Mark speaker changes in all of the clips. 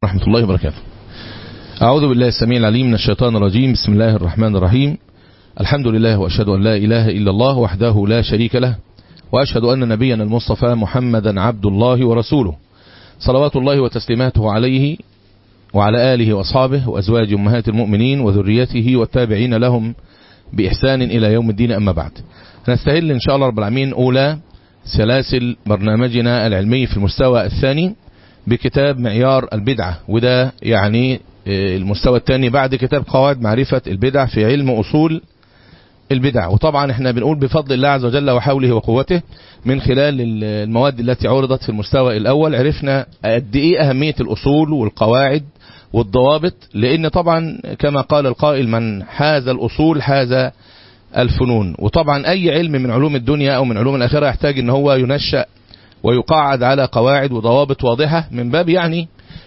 Speaker 1: ورحمة الله وبركاته أعوذ بالله السميع العليم من الشيطان الرجيم بسم الله الرحمن الرحيم الحمد لله وأشهد أن لا إله إلا الله وحده لا شريك له وأشهد أن نبينا المصطفى محمدا عبد الله ورسوله صلوات الله وتسليماته عليه وعلى آله وأصحابه وأزواج أمهات المؤمنين وذريته والتابعين لهم بإحسان إلى يوم الدين أما بعد نستهل إن شاء الله رب العالمين أولى سلاسل برنامجنا العلمي في المستوى الثاني بكتاب معيار البدعة وده يعني المستوى الثاني بعد كتاب قواعد معرفة البدع في علم أصول البدع وطبعا احنا بنقول بفضل الله عز وجل وحوله وقوته من خلال المواد التي عرضت في المستوى الأول عرفنا قد ايه أهمية الأصول والقواعد والضوابط لأن طبعا كما قال القائل من حاز الأصول حاز الفنون وطبعا أي علم من علوم الدنيا أو من علوم الآخرة يحتاج ان هو ينشأ ويقعد على قواعد وضوابط واضحة من باب يعني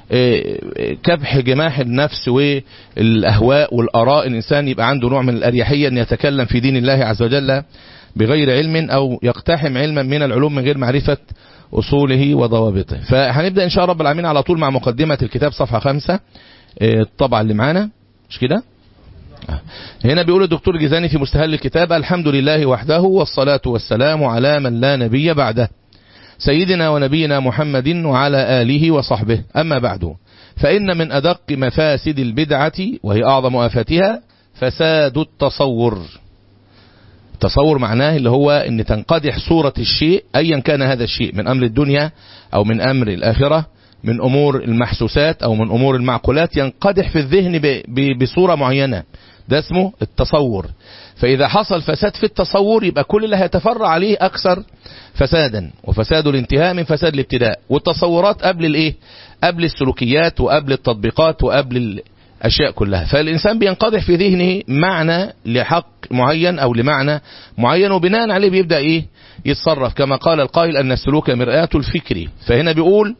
Speaker 1: كبح جماح النفس والأهواء والأراء الإنسان يبقى عنده نوع من الأريحية أن يتكلم في دين الله عز وجل بغير علم أو يقتحم علما من العلوم من غير معرفة أصوله وضوابطه فهنبدأ إن شاء رب العالمين على طول مع مقدمة الكتاب صفحة خمسة الطبعة اللي معانا مش كده هنا بيقول الدكتور جزاني في مستهل الكتاب الحمد لله وحده والصلاة والسلام على من لا نبي بعده سيدنا ونبينا محمد وعلى آله وصحبه أما بعد فإن من أدق مفاسد البدعة وهي أعظم آفاتها فساد التصور التصور معناه اللي هو أن تنقدح صورة الشيء أيا كان هذا الشيء من أمر الدنيا أو من أمر الآخرة من أمور المحسوسات أو من أمور المعقولات ينقدح في الذهن بصورة معينة ده اسمه التصور فإذا حصل فساد في التصور يبقى كل اللي هيتفرع عليه أكثر فسادا وفساد الانتهاء من فساد الابتداء والتصورات قبل الايه قبل السلوكيات وقبل التطبيقات وقبل الاشياء كلها فالانسان بينقضح في ذهنه معنى لحق معين او لمعنى معين وبناء عليه بيبدا ايه يتصرف كما قال القائل ان السلوك مرآة الفكر فهنا بيقول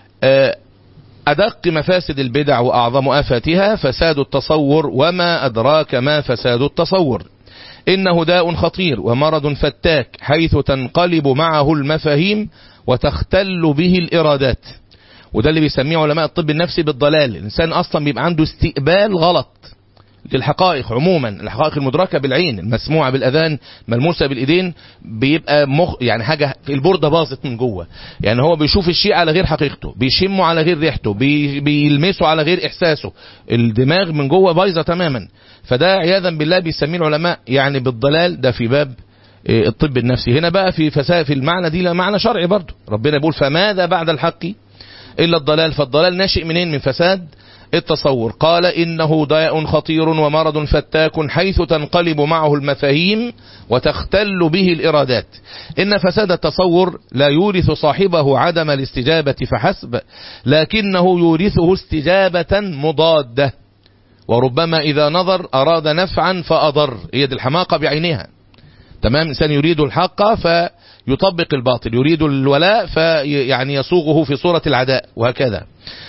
Speaker 1: أدق مفاسد البدع وأعظم آفاتها فساد التصور وما أدراك ما فساد التصور إنه داء خطير ومرض فتاك حيث تنقلب معه المفاهيم وتختل به الإرادات وده اللي بيسميه علماء الطب النفسي بالضلال الإنسان أصلا بيبقى عنده استقبال غلط للحقائق عموما الحقائق المدركة بالعين المسموعة بالأذان ملموسة بالإيدين بيبقى مخ يعني حاجة في البوردة باظت من جوه يعني هو بيشوف الشيء على غير حقيقته بيشمه على غير ريحته بي بيلمسه على غير إحساسه الدماغ من جوه بايظة تماما فده عياذا بالله بيسميه العلماء يعني بالضلال ده في باب الطب النفسي هنا بقى في فساد في المعنى دي معنى شرعي برضه ربنا بيقول فماذا بعد الحق إلا الضلال فالضلال ناشئ منين من فساد التصور قال إنه داء خطير ومرض فتاك حيث تنقلب معه المفاهيم وتختل به الإرادات إن فساد التصور لا يورث صاحبه عدم الاستجابة فحسب لكنه يورثه استجابة مضادة وربما إذا نظر أراد نفعا فأضر هي دي الحماقة بعينها تمام إنسان يريد الحق فيطبق الباطل يريد الولاء فيعني يصوغه في صورة العداء وهكذا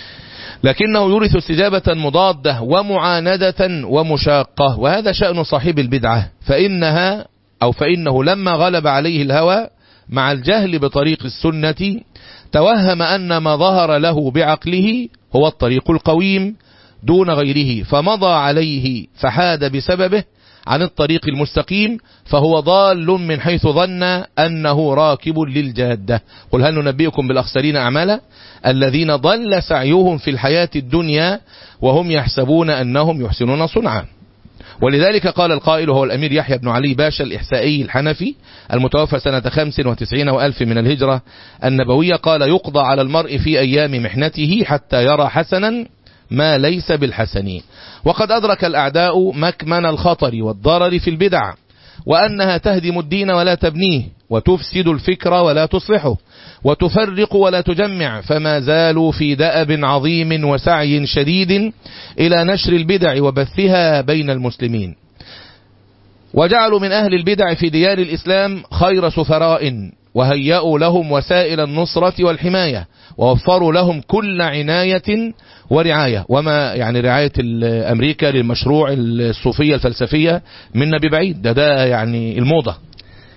Speaker 1: لكنه يورث استجابة مضادة ومعاندة ومشاقة وهذا شأن صاحب البدعة فإنها أو فإنه لما غلب عليه الهوى مع الجهل بطريق السنة توهم أن ما ظهر له بعقله هو الطريق القويم دون غيره فمضى عليه فحاد بسببه عن الطريق المستقيم فهو ضال من حيث ظن أنه راكب للجادة قل هل ننبئكم بالأخسرين أعمالا الذين ضل سعيهم في الحياة الدنيا وهم يحسبون أنهم يحسنون صنعا ولذلك قال القائل هو الأمير يحيى بن علي باشا الإحسائي الحنفي المتوفى سنة 95 وألف من الهجرة النبوية قال يقضى على المرء في أيام محنته حتى يرى حسنا ما ليس بالحسن وقد أدرك الأعداء مكمن الخطر والضرر في البدع وأنها تهدم الدين ولا تبنيه وتفسد الفكر ولا تصلحه وتفرق ولا تجمع فما زالوا في دأب عظيم وسعي شديد إلى نشر البدع وبثها بين المسلمين وجعلوا من أهل البدع في ديار الإسلام خير سفراء وهيأوا لهم وسائل النصرة والحماية ووفروا لهم كل عناية ورعاية وما يعني رعاية أمريكا للمشروع الصوفية الفلسفية منا ببعيد ده ده يعني الموضة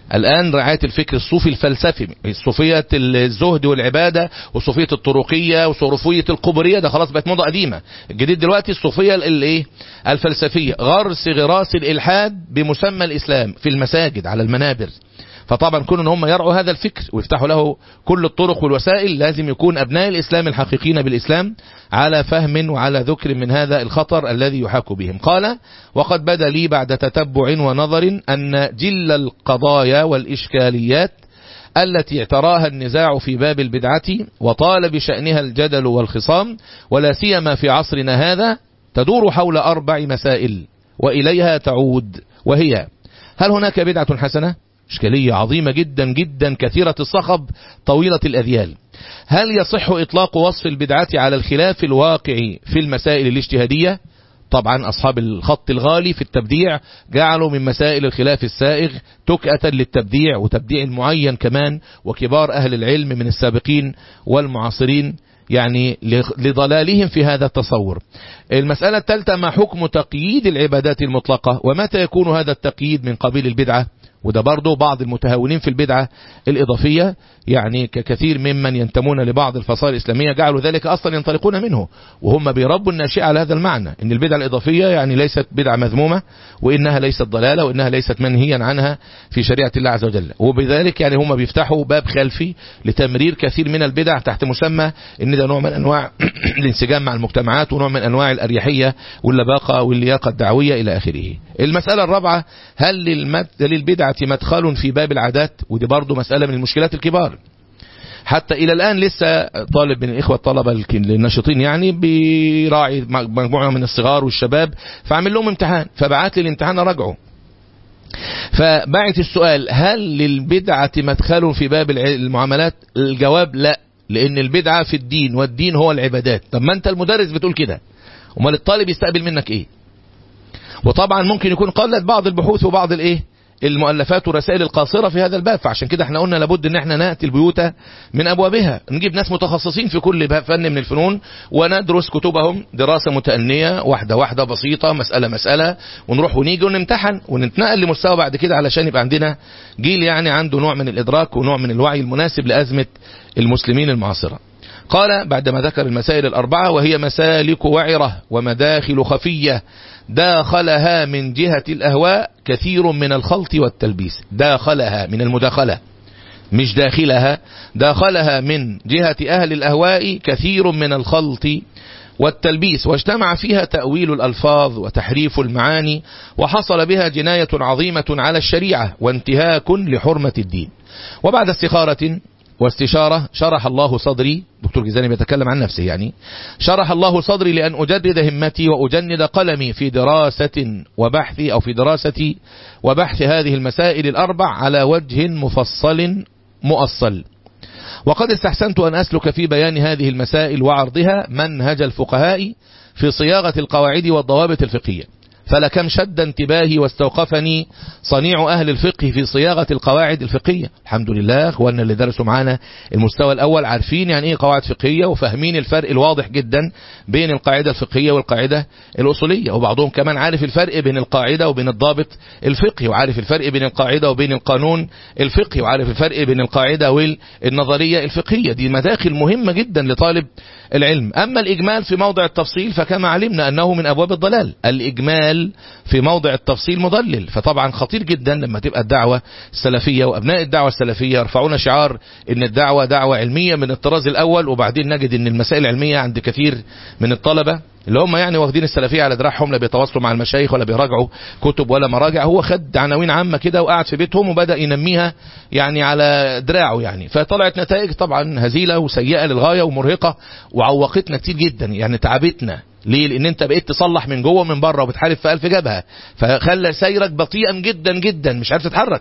Speaker 1: الآن رعاية الفكر الصوفي الفلسفي صوفية الزهد والعبادة وصوفية الطرقية وصوفية القبرية ده خلاص بقت موضة قديمة الجديد دلوقتي الصوفية الايه الفلسفية غرس غراس الإلحاد بمسمى الإسلام في المساجد على المنابر فطبعا كون ان هم يرعوا هذا الفكر ويفتحوا له كل الطرق والوسائل لازم يكون ابناء الاسلام الحقيقيين بالاسلام على فهم وعلى ذكر من هذا الخطر الذي يحاك بهم قال وقد بدا لي بعد تتبع ونظر ان جل القضايا والاشكاليات التي اعتراها النزاع في باب البدعة وطال بشأنها الجدل والخصام ولا سيما في عصرنا هذا تدور حول أربع مسائل وإليها تعود وهي هل هناك بدعة حسنة؟ إشكالية عظيمة جدا جدا كثيرة الصخب طويلة الأذيال هل يصح إطلاق وصف البدعة على الخلاف الواقع في المسائل الاجتهادية طبعا أصحاب الخط الغالي في التبديع جعلوا من مسائل الخلاف السائغ تكأة للتبديع وتبديع معين كمان وكبار أهل العلم من السابقين والمعاصرين يعني لضلالهم في هذا التصور المسألة الثالثة ما حكم تقييد العبادات المطلقة ومتى يكون هذا التقييد من قبيل البدعة وده برضه بعض المتهاونين في البدعة الإضافية يعني ككثير ممن ينتمون لبعض الفصائل الإسلامية جعلوا ذلك أصلا ينطلقون منه وهم بيربوا الناشئة على هذا المعنى إن البدعة الإضافية يعني ليست بدعة مذمومة وإنها ليست ضلالة وإنها ليست منهيا عنها في شريعة الله عز وجل وبذلك يعني هم بيفتحوا باب خلفي لتمرير كثير من البدع تحت مسمى إن ده نوع من أنواع الانسجام مع المجتمعات ونوع من أنواع الأريحية واللباقة واللياقة الدعوية إلى آخره المسألة الرابعة هل للبدعة مدخل في باب العادات ودي برضه مسألة من المشكلات الكبار حتى إلى الآن لسه طالب من الإخوة الطلبة الناشطين يعني بيراعي مجموعة من الصغار والشباب فعمل لهم امتحان فبعت لي الامتحان أراجعه فبعت السؤال هل للبدعة مدخل في باب المعاملات الجواب لا لأن البدعة في الدين والدين هو العبادات طب ما أنت المدرس بتقول كده امال الطالب يستقبل منك إيه وطبعا ممكن يكون قلت بعض البحوث وبعض الايه المؤلفات والرسائل القاصرة في هذا الباب فعشان كده احنا قلنا لابد ان احنا نأتي البيوت من ابوابها نجيب ناس متخصصين في كل فن من الفنون وندرس كتبهم دراسة متأنية واحدة واحدة بسيطة مسألة مسألة ونروح ونيجي ونمتحن ونتنقل لمستوى بعد كده علشان يبقى عندنا جيل يعني عنده نوع من الادراك ونوع من الوعي المناسب لأزمة المسلمين المعاصرة قال بعدما ذكر المسائل الأربعة وهي مسالك وعرة ومداخل خفية داخلها من جهة الأهواء كثير من الخلط والتلبيس داخلها من المداخلة مش داخلها داخلها من جهة أهل الأهواء كثير من الخلط والتلبيس واجتمع فيها تأويل الألفاظ وتحريف المعاني وحصل بها جناية عظيمة على الشريعة وانتهاك لحرمة الدين وبعد استخارة واستشارة شرح الله صدري دكتور جزاني بيتكلم عن نفسه يعني شرح الله صدري لأن أجدد همتي وأجند قلمي في دراسة وبحث أو في دراسة وبحث هذه المسائل الأربع على وجه مفصل مؤصل وقد استحسنت أن أسلك في بيان هذه المسائل وعرضها منهج الفقهاء في صياغة القواعد والضوابط الفقهية فلكم شد انتباهي واستوقفني صنيع أهل الفقه في صياغة القواعد الفقهية الحمد لله اخواننا اللي درسوا معانا المستوى الأول عارفين يعني ايه قواعد فقهية وفاهمين الفرق الواضح جدا بين القاعدة الفقهية والقاعدة الأصولية وبعضهم كمان عارف الفرق بين القاعدة وبين الضابط الفقهي وعارف الفرق بين القاعدة وبين القانون الفقهي وعارف الفرق بين القاعدة والنظرية الفقهية دي مداخل مهمة جدا لطالب العلم أما الإجمال في موضع التفصيل فكما علمنا أنه من أبواب الضلال الإجمال في موضع التفصيل مضلل فطبعا خطير جدا لما تبقى الدعوة السلفية وأبناء الدعوة السلفية يرفعون شعار أن الدعوة دعوة علمية من الطراز الأول وبعدين نجد أن المسائل العلمية عند كثير من الطلبة اللي هم يعني واخدين السلفيه على دراعهم لا بيتواصلوا مع المشايخ ولا بيراجعوا كتب ولا مراجع هو خد عناوين عامه كده وقعد في بيتهم وبدا ينميها يعني على دراعه يعني فطلعت نتائج طبعا هزيله وسيئه للغايه ومرهقه وعوقتنا كتير جدا يعني تعبتنا ليه لان انت بقيت تصلح من جوه ومن بره وبتحارب في الف جبهه فخلى سيرك بطيئا جدا جدا مش عارف تتحرك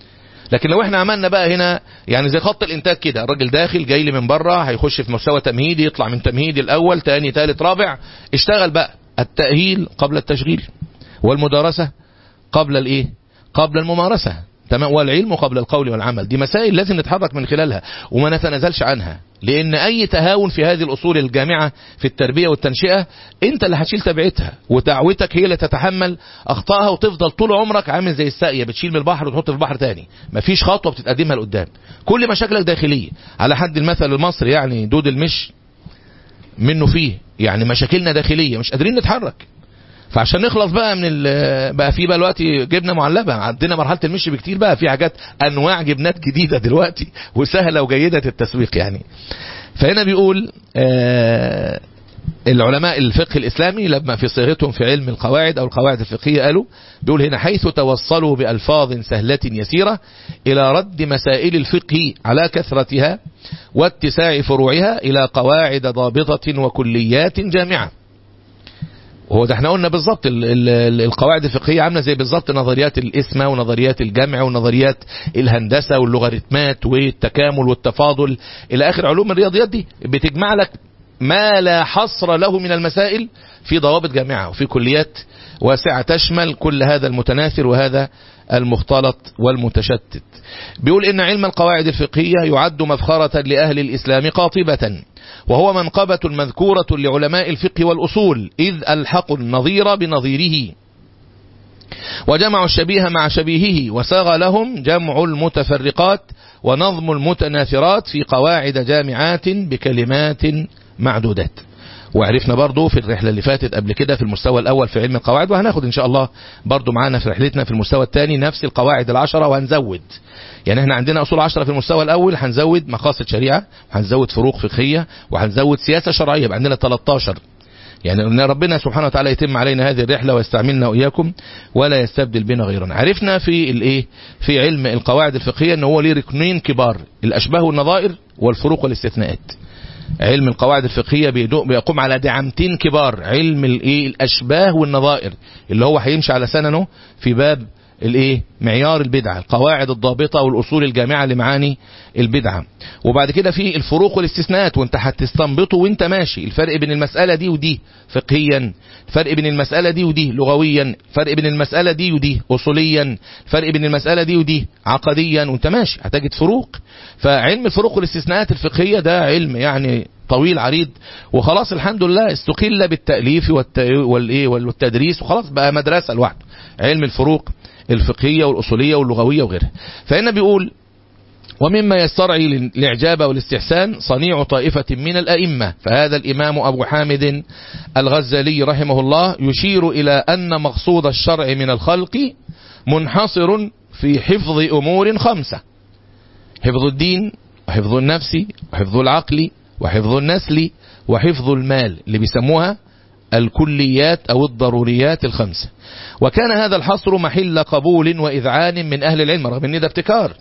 Speaker 1: لكن لو احنا عملنا بقى هنا يعني زي خط الانتاج كده الراجل داخل جاي لي من بره هيخش في مستوى تمهيدي يطلع من تمهيدي الاول تاني تالت رابع اشتغل بقى التأهيل قبل التشغيل والمدارسة قبل الايه قبل الممارسة تمام والعلم قبل القول والعمل دي مسائل لازم نتحرك من خلالها وما نتنازلش عنها لان اي تهاون في هذه الاصول الجامعه في التربيه والتنشئه انت اللي هتشيل تبعتها ودعوتك هي اللي تتحمل اخطائها وتفضل طول عمرك عامل زي الساقيه بتشيل من البحر وتحط في البحر تاني مفيش خطوه بتتقدمها لقدام كل مشاكلك داخليه على حد المثل المصري يعني دود المش منه فيه يعني مشاكلنا داخليه مش قادرين نتحرك فعشان نخلص بقى من ال بقى في بقى دلوقتي جبنه معلبه عندنا مرحله المشي بكتير بقى في حاجات انواع جبنات جديده دلوقتي وسهله وجيده التسويق يعني فهنا بيقول آه العلماء الفقه الإسلامي لما في صيغتهم في علم القواعد أو القواعد الفقهية قالوا بيقول هنا حيث توصلوا بألفاظ سهلة يسيرة إلى رد مسائل الفقه على كثرتها واتساع فروعها إلى قواعد ضابطة وكليات جامعة وهو ده احنا قلنا بالظبط القواعد الفقهيه عامله زي بالظبط نظريات الاسمه ونظريات الجمع ونظريات الهندسه واللوغاريتمات والتكامل والتفاضل الى اخر علوم الرياضيات دي بتجمع لك ما لا حصر له من المسائل في ضوابط جامعه وفي كليات واسعه تشمل كل هذا المتناثر وهذا المختلط والمتشتت بيقول إن علم القواعد الفقهية يعد مفخرة لأهل الإسلام قاطبة وهو منقبة مذكورة لعلماء الفقه والأصول إذ ألحقوا النظير بنظيره وجمعوا الشبيه مع شبيهه وساغ لهم جمع المتفرقات ونظم المتناثرات في قواعد جامعات بكلمات معدودات وعرفنا برضو في الرحلة اللي فاتت قبل كده في المستوى الأول في علم القواعد وهناخد إن شاء الله برضو معانا في رحلتنا في المستوى الثاني نفس القواعد العشرة وهنزود يعني احنا عندنا أصول عشرة في المستوى الأول هنزود مقاصد شريعة وهنزود فروق فقهية وهنزود سياسة شرعية يبقى عندنا 13 يعني ان ربنا سبحانه وتعالى يتم علينا هذه الرحله ويستعملنا واياكم ولا يستبدل بنا غيرنا عرفنا في الايه في علم القواعد الفقهيه ان هو ليه ركنين كبار الاشباه والنظائر والفروق والاستثناءات علم القواعد الفقهية بيقوم على دعمتين كبار علم الايه الاشباه والنظائر اللي هو هيمشي على سننه في باب الايه معيار البدعة القواعد الضابطة والاصول الجامعة لمعاني البدعة وبعد كده في الفروق والاستثناءات وانت هتستنبطه وانت ماشي الفرق بين المسألة دي ودي فقهيا الفرق بين المسألة دي ودي لغويا الفرق بين المسألة دي ودي اصوليا الفرق بين المسألة دي ودي عقديا وانت ماشي هتجد فروق فعلم الفروق والاستثناءات الفقهية ده علم يعني طويل عريض وخلاص الحمد لله استقل بالتأليف والإيه والتدريس وخلاص بقى مدرسة لوحده علم الفروق الفقهية والأصولية واللغوية وغيرها فهنا بيقول ومما يسترعي الإعجاب والاستحسان صنيع طائفة من الأئمة فهذا الإمام أبو حامد الغزالي رحمه الله يشير إلى أن مقصود الشرع من الخلق منحصر في حفظ أمور خمسة حفظ الدين وحفظ النفس وحفظ العقل وحفظ النسل وحفظ المال اللي بيسموها الكليات أو الضروريات الخمسة وكان هذا الحصر محل قبول وإذعان من أهل العلم رغم أن ده ابتكار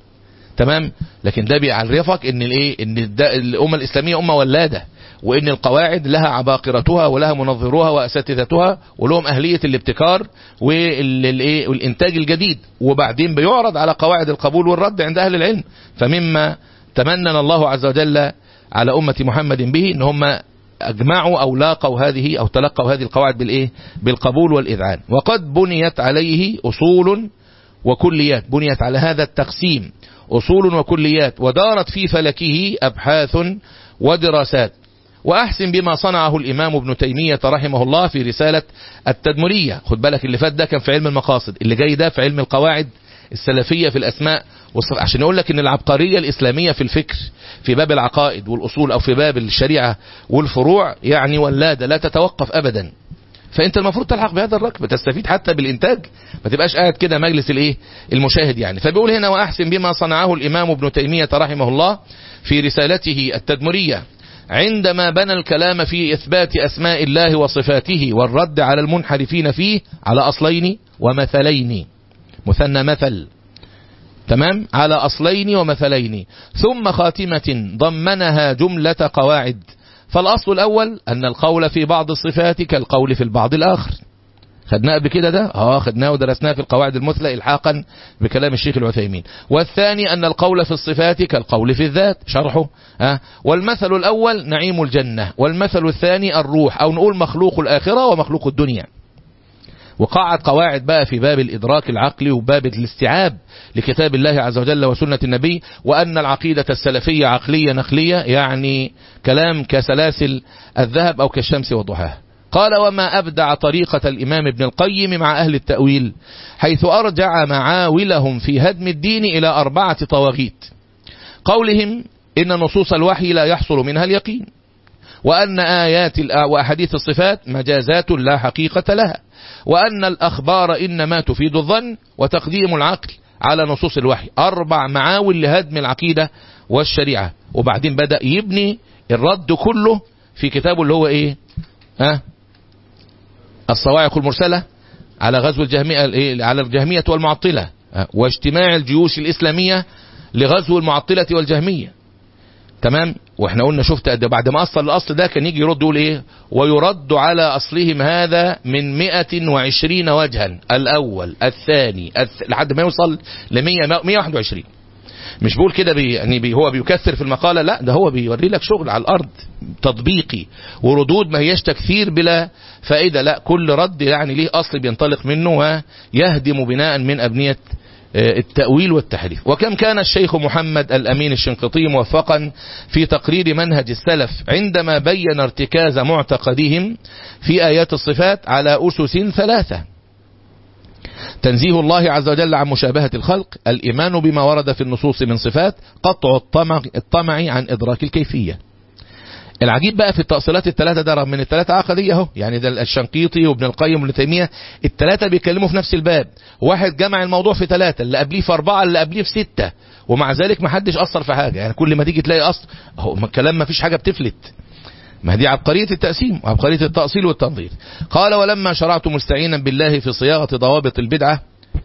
Speaker 1: تمام لكن ده بيعرفك ان الايه ان الامه الاسلاميه امه ولاده وان القواعد لها عباقرتها ولها منظروها واساتذتها ولهم اهليه الابتكار والايه والانتاج الجديد وبعدين بيعرض على قواعد القبول والرد عند اهل العلم فمما تمنن الله عز وجل على امه محمد به ان هم اجمعوا او لاقوا هذه او تلقوا هذه القواعد بالايه بالقبول والاذعان وقد بنيت عليه اصول وكليات بنيت على هذا التقسيم أصول وكليات ودارت في فلكه أبحاث ودراسات وأحسن بما صنعه الإمام ابن تيمية رحمه الله في رسالة التدمرية خد بالك اللي فات ده كان في علم المقاصد اللي جاي ده في علم القواعد السلفية في الأسماء والصف عشان يقول لك ان العبقرية الإسلامية في الفكر في باب العقائد والأصول أو في باب الشريعة والفروع يعني ولادة لا تتوقف أبدا فانت المفروض تلحق بهذا الركب تستفيد حتى بالانتاج ما تبقاش قاعد كده مجلس الايه المشاهد يعني فبيقول هنا واحسن بما صنعه الامام ابن تيمية رحمه الله في رسالته التدمرية عندما بنى الكلام في اثبات اسماء الله وصفاته والرد على المنحرفين فيه على اصلين ومثلين مثنى مثل تمام على اصلين ومثلين ثم خاتمة ضمنها جملة قواعد فالأصل الأول أن القول في بعض الصفات كالقول في البعض الآخر خدناه قبل كده ده اه خدناه ودرسناه في القواعد المثلى الحاقا بكلام الشيخ العثيمين والثاني أن القول في الصفات كالقول في الذات شرحه آه والمثل الأول نعيم الجنة والمثل الثاني الروح أو نقول مخلوق الآخرة ومخلوق الدنيا وقعد قواعد بقى في باب الإدراك العقلي وباب الاستيعاب لكتاب الله عز وجل وسنة النبي وأن العقيدة السلفية عقلية نقلية يعني كلام كسلاسل الذهب أو كالشمس وضحاها قال وما أبدع طريقة الإمام ابن القيم مع أهل التأويل حيث أرجع معاولهم في هدم الدين إلى أربعة طواغيت قولهم إن نصوص الوحي لا يحصل منها اليقين وأن آيات وأحاديث الصفات مجازات لا حقيقة لها وأن الأخبار إنما تفيد الظن وتقديم العقل على نصوص الوحي أربع معاول لهدم العقيدة والشريعة وبعدين بدأ يبني الرد كله في كتابه اللي هو إيه ها الصواعق المرسلة على غزو الجهمية على الجهمية والمعطلة واجتماع الجيوش الإسلامية لغزو المعطلة والجهمية تمام واحنا قلنا شفت قد بعد ما اصل الاصل ده كان يجي يرد يقول ايه ويرد على اصلهم هذا من 120 وجها الاول الثاني الث... لحد ما يوصل ل 100 121 مش بيقول كده بي يعني بي هو بيكثر في المقالة لا ده هو بيوري لك شغل على الأرض تطبيقي وردود ما هياش تكثير بلا فائدة لا كل رد يعني ليه أصل بينطلق منه ويهدم بناء من أبنية التأويل والتحريف وكم كان الشيخ محمد الأمين الشنقيطي موفقا في تقرير منهج السلف عندما بين ارتكاز معتقدهم في آيات الصفات على أسس ثلاثة تنزيه الله عز وجل عن مشابهة الخلق الإيمان بما ورد في النصوص من صفات قطع الطمع, الطمع عن إدراك الكيفية العجيب بقى في التأصيلات الثلاثة ده رغم من الثلاثة عقدية اهو يعني ده الشنقيطي وابن القيم وابن تيمية الثلاثة بيتكلموا في نفس الباب واحد جمع الموضوع في ثلاثة اللي قبليه في أربعة اللي قبليه في ستة ومع ذلك ما حدش أثر في حاجة يعني كل ما تيجي تلاقي أصل هو الكلام ما فيش حاجة بتفلت ما دي عبقرية التقسيم وعبقرية التأصيل والتنظير قال ولما شرعت مستعينا بالله في صياغة ضوابط البدعة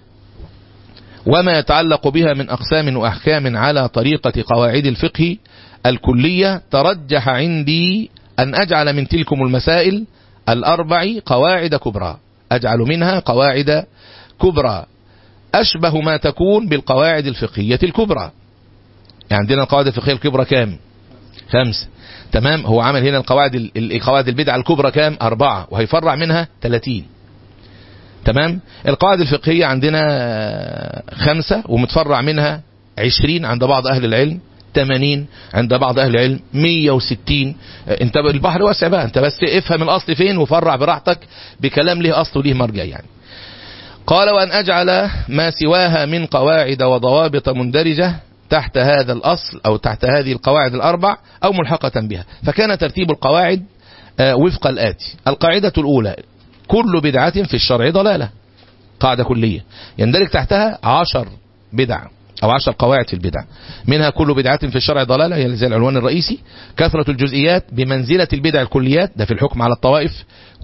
Speaker 1: وما يتعلق بها من أقسام وأحكام على طريقة قواعد الفقه الكلية ترجح عندي أن أجعل من تلكم المسائل الأربع قواعد كبرى أجعل منها قواعد كبرى أشبه ما تكون بالقواعد الفقهية الكبرى يعني عندنا القواعد الفقهية الكبرى كام خمسة تمام هو عمل هنا القواعد القواعد البدعة الكبرى كام أربعة وهيفرع منها 30 تمام القواعد الفقهية عندنا خمسة ومتفرع منها 20 عند بعض أهل العلم 80 عند بعض أهل العلم 160 انت البحر واسع بقى انت بس افهم الأصل فين وفرع براحتك بكلام له أصل وليه مرجع يعني قال وأن أجعل ما سواها من قواعد وضوابط مندرجة تحت هذا الأصل أو تحت هذه القواعد الأربع أو ملحقة بها فكان ترتيب القواعد وفق الآتي القاعدة الأولى كل بدعة في الشرع ضلالة قاعدة كلية يندرج تحتها عشر بدع أو عشر قواعد في البدع منها كل بدعة في الشرع ضلالة هي زي العنوان الرئيسي كثرة الجزئيات بمنزلة البدع الكليات ده في الحكم على الطوائف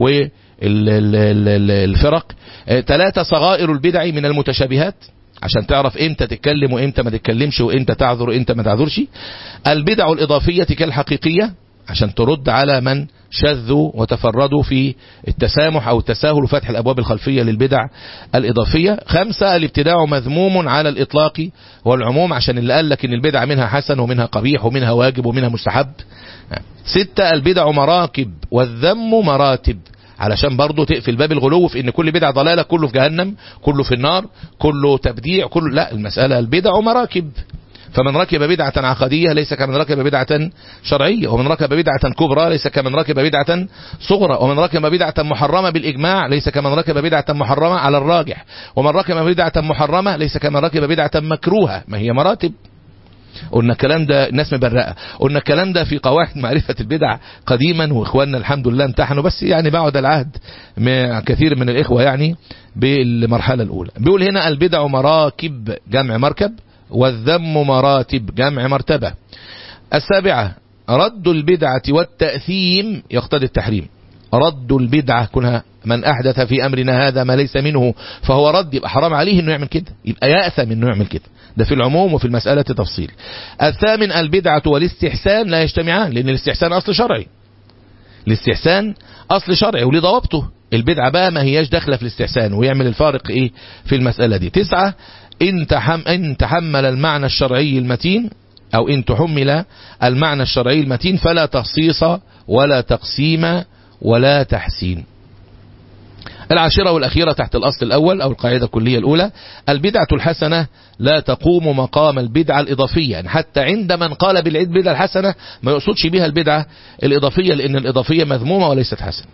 Speaker 1: والفرق ثلاثة صغائر البدع من المتشابهات عشان تعرف امتى تتكلم وامتى ما تتكلمش وامتى تعذر وامتى ما تعذرش البدع الإضافية كالحقيقية عشان ترد على من شذوا وتفردوا في التسامح أو التساهل وفتح الأبواب الخلفية للبدع الإضافية خمسة الابتداع مذموم على الإطلاق والعموم عشان اللي قال لك إن البدع منها حسن ومنها قبيح ومنها واجب ومنها مستحب ستة البدع مراكب والذم مراتب علشان برضه تقفل باب الغلو في ان كل بدعة ضلالة كله في جهنم كله في النار كله تبديع كله لا المسألة البدع مراكب فمن ركب بدعة عقدية ليس كمن ركب بدعة شرعية ومن ركب بدعة كبرى ليس كمن ركب بدعة صغرى ومن ركب بدعة محرمة بالإجماع ليس كمن ركب بدعة محرمة على الراجح ومن ركب بدعة محرمة ليس كمن ركب بدعة مكروهة ما هي مراتب قلنا الكلام ده الناس مبرقة قلنا الكلام ده في قواعد معرفة البدع قديما واخواننا الحمد لله امتحنوا بس يعني بعد العهد مع كثير من الاخوة يعني بالمرحلة الاولى بيقول هنا البدع مراكب جمع مركب والذم مراتب جمع مرتبة السابعة رد البدعة والتأثيم يقتضي التحريم رد البدعة كونها من أحدث في أمرنا هذا ما ليس منه فهو رد يبقى حرام عليه أنه يعمل كده يبقى يأثم أنه يعمل كده ده في العموم وفي المسألة تفصيل الثامن البدعة والاستحسان لا يجتمعان لأن الاستحسان أصل شرعي الاستحسان أصل شرعي وليه ضوابطه البدعة بقى ما هياش داخلة في الاستحسان ويعمل الفارق إيه في المسألة دي تسعة إن, تحم إن تحمل المعنى الشرعي المتين أو إن تحمل المعنى الشرعي المتين فلا تخصيص ولا تقسيم ولا تحسين العاشرة والأخيرة تحت الأصل الأول أو القاعدة الكلية الأولى البدعة الحسنة لا تقوم مقام البدعة الإضافية يعني حتى عند من قال بالبدعة الحسنة ما يقصدش بها البدعة الإضافية لأن الإضافية مذمومة وليست حسنة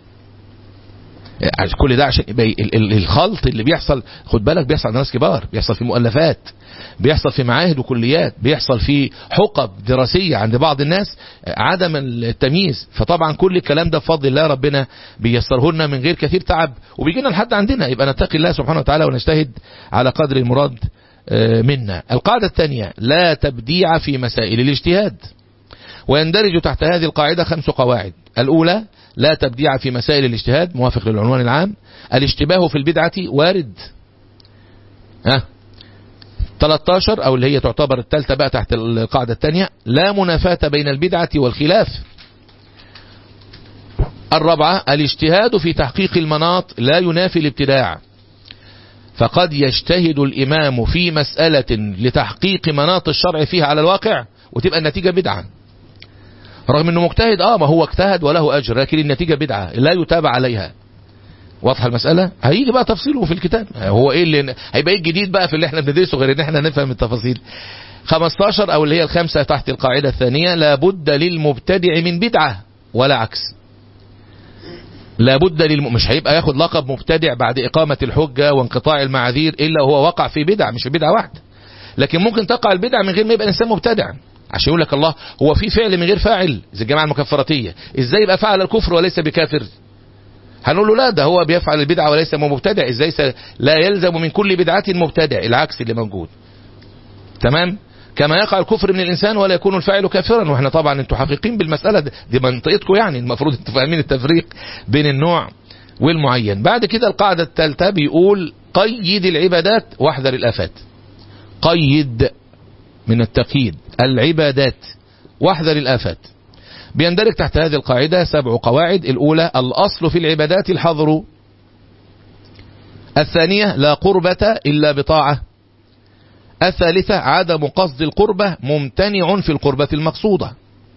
Speaker 1: كل ده عشان يبقى الخلط اللي بيحصل خد بالك بيحصل عند ناس كبار بيحصل في مؤلفات بيحصل في معاهد وكليات بيحصل في حقب دراسية عند بعض الناس عدم التمييز فطبعا كل الكلام ده بفضل الله ربنا بيسره لنا من غير كثير تعب وبيجينا لحد عندنا يبقى نتقي الله سبحانه وتعالى ونجتهد على قدر المراد منا القاعدة الثانية لا تبديع في مسائل الاجتهاد ويندرج تحت هذه القاعدة خمس قواعد الأولى لا تبديع في مسائل الاجتهاد موافق للعنوان العام الاشتباه في البدعة وارد ها 13 أو اللي هي تعتبر الثالثة بقى تحت القاعدة الثانية لا منافاة بين البدعة والخلاف الرابعة الاجتهاد في تحقيق المناط لا ينافي الابتداع فقد يجتهد الإمام في مسألة لتحقيق مناط الشرع فيها على الواقع وتبقى النتيجة بدعة رغم انه مجتهد اه ما هو اجتهد وله اجر لكن النتيجة بدعة لا يتابع عليها واضحة المسألة هيجي بقى تفصيله في الكتاب هو ايه اللي هيبقى ايه الجديد بقى في اللي احنا بندرسه غير ان احنا نفهم التفاصيل 15 او اللي هي الخمسة تحت القاعدة الثانية لابد للمبتدع من بدعة ولا عكس لابد للم... مش هيبقى ياخد لقب مبتدع بعد إقامة الحجة وانقطاع المعاذير إلا هو وقع في بدع مش بدعة واحدة لكن ممكن تقع البدع من غير ما يبقى الإنسان مبتدع عشان يقول لك الله هو في فعل من غير فاعل زي الجماعة المكفراتية ازاي يبقى فعل الكفر وليس بكافر هنقول له لا ده هو بيفعل البدعة وليس مبتدع ازاي س... لا يلزم من كل بدعة مبتدع العكس اللي موجود تمام كما يقع الكفر من الإنسان ولا يكون الفاعل كافرا واحنا طبعا انتوا حقيقين بالمسألة دي, دي منطقتكم يعني المفروض انتوا فاهمين التفريق بين النوع والمعين بعد كده القاعدة الثالثة بيقول قيد العبادات واحذر الآفات قيد من التقييد العبادات واحذر الآفات بيندرج تحت هذه القاعدة سبع قواعد الأولى الأصل في العبادات الحظر الثانية لا قربة إلا بطاعة الثالثة عدم قصد القربة ممتنع في القربة المقصودة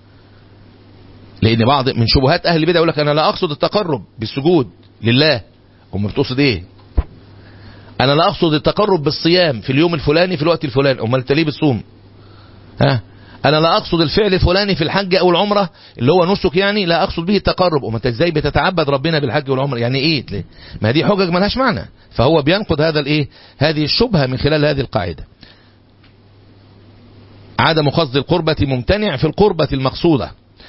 Speaker 1: لأن بعض من شبهات أهل البدع يقول لك أنا لا أقصد التقرب بالسجود لله هم بتقصد إيه أنا لا أقصد التقرب بالصيام في اليوم الفلاني في الوقت الفلاني أمال أنت ليه بتصوم ها أنا لا أقصد الفعل الفلاني في الحج أو العمرة اللي هو نسك يعني لا أقصد به التقرب أما أنت إزاي بتتعبد ربنا بالحج والعمرة يعني إيه ليه؟ ما دي حجج ملهاش معنى فهو بينقض هذا الإيه هذه الشبهة من خلال هذه القاعدة عدم قصد القربة ممتنع في القربة المقصودة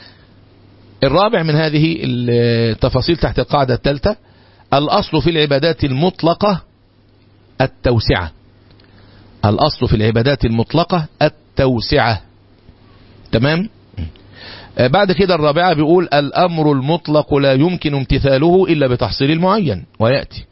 Speaker 1: الرابع من هذه التفاصيل تحت القاعدة الثالثة الأصل في العبادات المطلقة التوسعة الأصل في العبادات المطلقة التوسعة تمام بعد كده الرابعة بيقول الأمر المطلق لا يمكن امتثاله إلا بتحصيل المعين ويأتي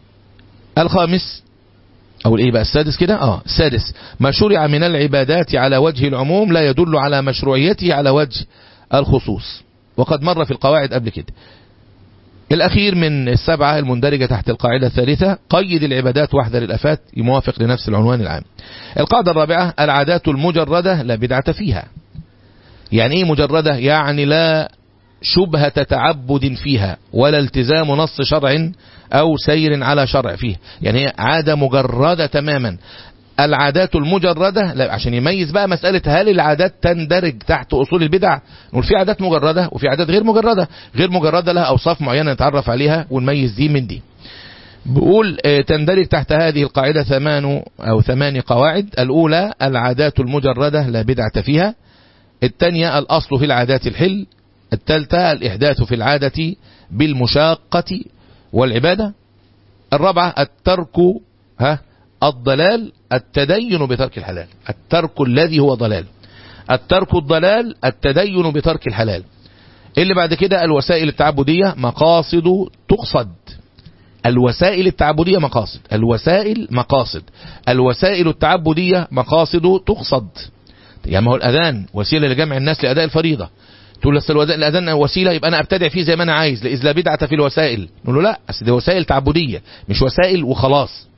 Speaker 1: الخامس أو الإيه بقى السادس كده آه السادس ما شرع من العبادات على وجه العموم لا يدل على مشروعيته على وجه الخصوص وقد مر في القواعد قبل كده الأخير من السبعة المندرجة تحت القاعدة الثالثة قيد العبادات واحذر الأفات يموافق لنفس العنوان العام القاعدة الرابعة العادات المجردة لا بدعة فيها يعني ايه مجردة يعني لا شبهة تعبد فيها ولا التزام نص شرع أو سير على شرع فيه يعني هي عادة مجردة تماما العادات المجردة لا عشان يميز بقى مسألة هل العادات تندرج تحت أصول البدع نقول في عادات مجردة وفي عادات غير مجردة غير مجردة لها أوصاف معينة نتعرف عليها ونميز دي من دي بقول تندرج تحت هذه القاعدة ثمان أو ثمان قواعد الأولى العادات المجردة لا بدعة فيها الثانية الأصل في العادات الحل الثالثة الإحداث في العادة بالمشاقة والعبادة الرابعة الترك ها الضلال التدين بترك الحلال الترك الذي هو ضلال الترك الضلال التدين بترك الحلال اللي بعد كده الوسائل التعبدية مقاصد تقصد الوسائل التعبدية مقاصد الوسائل مقاصد الوسائل التعبدية مقاصد تقصد يعني ما هو الأذان وسيلة لجمع الناس لأداء الفريضة تقول له الأذان وسيلة يبقى أنا أبتدع فيه زي ما أنا عايز إذ لا بدعة في الوسائل نقول له لا أصل دي وسائل تعبدية مش وسائل وخلاص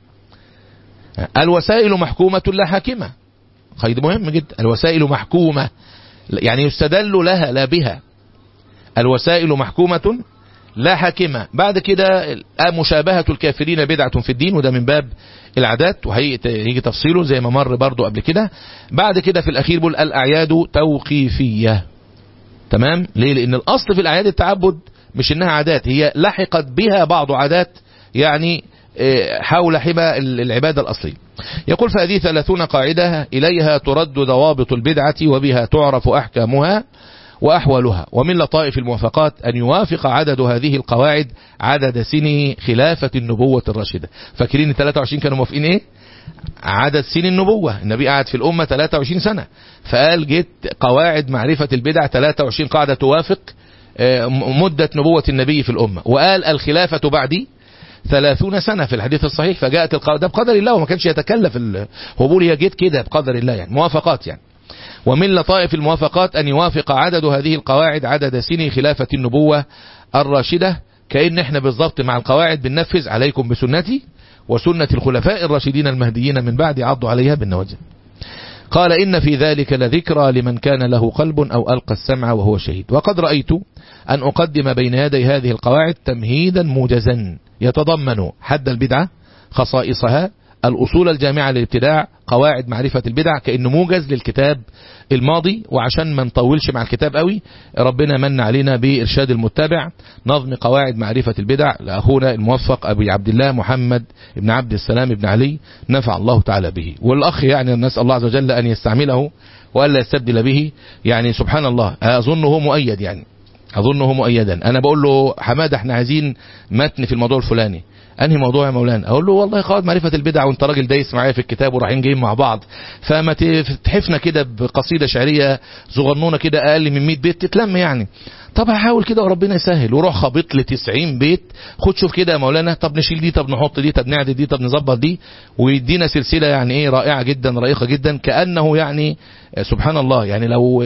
Speaker 1: الوسائل محكومة لا حاكمة قيد مهم جدا الوسائل محكومة يعني يستدل لها لا بها الوسائل محكومة لا حاكمة بعد كده مشابهة الكافرين بدعة في الدين وده من باب العادات وهيجي تفصيله زي ما مر برضو قبل كده بعد كده في الأخير بيقول الأعياد توقيفية تمام ليه لأن الأصل في الأعياد التعبد مش إنها عادات هي لحقت بها بعض عادات يعني حول حمى العبادة الأصلية يقول فهذه ثلاثون قاعدة إليها ترد ضوابط البدعة وبها تعرف أحكامها وأحوالها ومن لطائف الموافقات أن يوافق عدد هذه القواعد عدد سن خلافة النبوة الراشدة فاكرين 23 كانوا موافقين إيه عدد سن النبوة النبي قعد في الأمة 23 سنة فقال جيت قواعد معرفة البدع 23 قاعدة توافق مدة نبوة النبي في الأمة وقال الخلافة بعدي ثلاثون سنة في الحديث الصحيح فجاءت القواعد ده بقدر الله وما كانش يتكلف هو بيقول هي جيت كده بقدر الله يعني موافقات يعني ومن لطائف الموافقات أن يوافق عدد هذه القواعد عدد سن خلافة النبوة الراشدة كأن احنا بالضبط مع القواعد بننفذ عليكم بسنتي وسنة الخلفاء الراشدين المهديين من بعد عضوا عليها بالنواجذ قال إن في ذلك لذكرى لمن كان له قلب أو ألقى السمع وهو شهيد وقد رأيت أن أقدم بين يدي هذه القواعد تمهيدا موجزا يتضمن حد البدعة خصائصها الأصول الجامعة للابتداع قواعد معرفة البدع كأنه موجز للكتاب الماضي وعشان ما نطولش مع الكتاب قوي ربنا من علينا بإرشاد المتبع نظم قواعد معرفة البدع لأخونا الموفق أبي عبد الله محمد بن عبد السلام بن علي نفع الله تعالى به والأخ يعني نسأل الله عز وجل أن يستعمله وألا يستبدل به يعني سبحان الله أظنه مؤيد يعني أظنه مؤيدا أنا بقول له حمادة احنا عايزين متن في الموضوع الفلاني انهي موضوع يا مولانا اقول له والله قواعد معرفه البدع وانت راجل دايس معايا في الكتاب ورايحين جايين مع بعض فما تحفنا كده بقصيده شعريه صغنونه كده اقل من 100 بيت تتلم يعني طب هحاول كده وربنا يسهل وروح خابط لي 90 بيت خد شوف كده يا مولانا طب نشيل دي طب نحط دي طب نعدل دي طب نظبط دي ويدينا سلسله يعني ايه رائعه جدا رائقه جدا كانه يعني سبحان الله يعني لو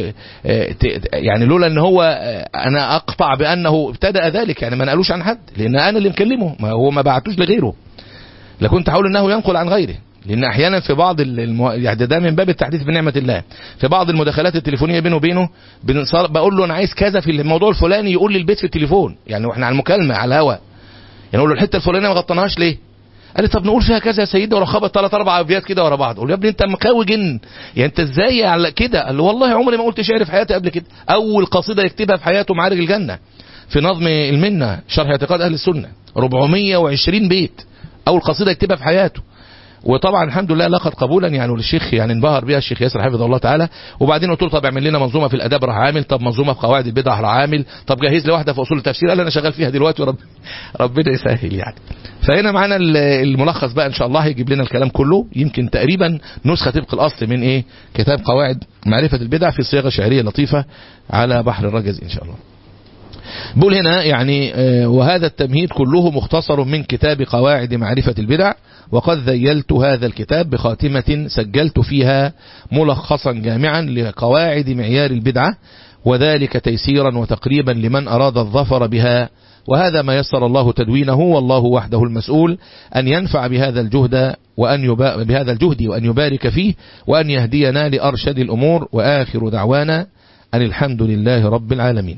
Speaker 1: يعني لولا ان هو انا اقطع بانه ابتدا ذلك يعني ما نقلوش عن حد لان انا اللي مكلمه ما هو ما بعتوش لغيره لكنت حاول انه ينقل عن غيره لان احيانا في بعض المو... يعني ده من باب التحديث بنعمه الله في بعض المداخلات التليفونيه بينه وبينه بنصار... بقول له انا عايز كذا في الموضوع الفلاني يقول لي البيت في التليفون يعني واحنا على المكالمه على الهواء يعني اقول له الحته الفلانيه ما غطيناهاش ليه قال لي طب نقول فيها كذا يا سيدي وراح خبط ثلاث اربع ابيات كده ورا بعض قول يا ابني انت مكاوي جن يعني انت ازاي على كده قال له والله عمري ما قلت شعر في حياتي قبل كده اول قصيده يكتبها في حياته معارج الجنه في نظم المنه شرح اعتقاد اهل السنه 420 بيت اول قصيده يكتبها في حياته وطبعا الحمد لله لقد قبولا يعني والشيخ يعني انبهر بها الشيخ ياسر حفظه الله تعالى وبعدين قلت له طب اعمل لنا منظومه في الاداب راح عامل طب منظومه في قواعد البدع راح عامل طب جهز لي واحده في اصول التفسير قال انا شغال فيها دلوقتي ورب ربنا يسهل يعني فهنا معانا الملخص بقى ان شاء الله هيجيب لنا الكلام كله يمكن تقريبا نسخه طبق الاصل من ايه كتاب قواعد معرفه البدع في صياغه شعريه لطيفه على بحر الرجز ان شاء الله بقول هنا يعني وهذا التمهيد كله مختصر من كتاب قواعد معرفة البدع وقد ذيلت هذا الكتاب بخاتمة سجلت فيها ملخصا جامعا لقواعد معيار البدعة وذلك تيسيرا وتقريبا لمن أراد الظفر بها وهذا ما يسر الله تدوينه والله وحده المسؤول أن ينفع بهذا الجهد وأن يبا بهذا الجهد وأن يبارك فيه وأن يهدينا لأرشد الأمور وآخر دعوانا أن الحمد لله رب العالمين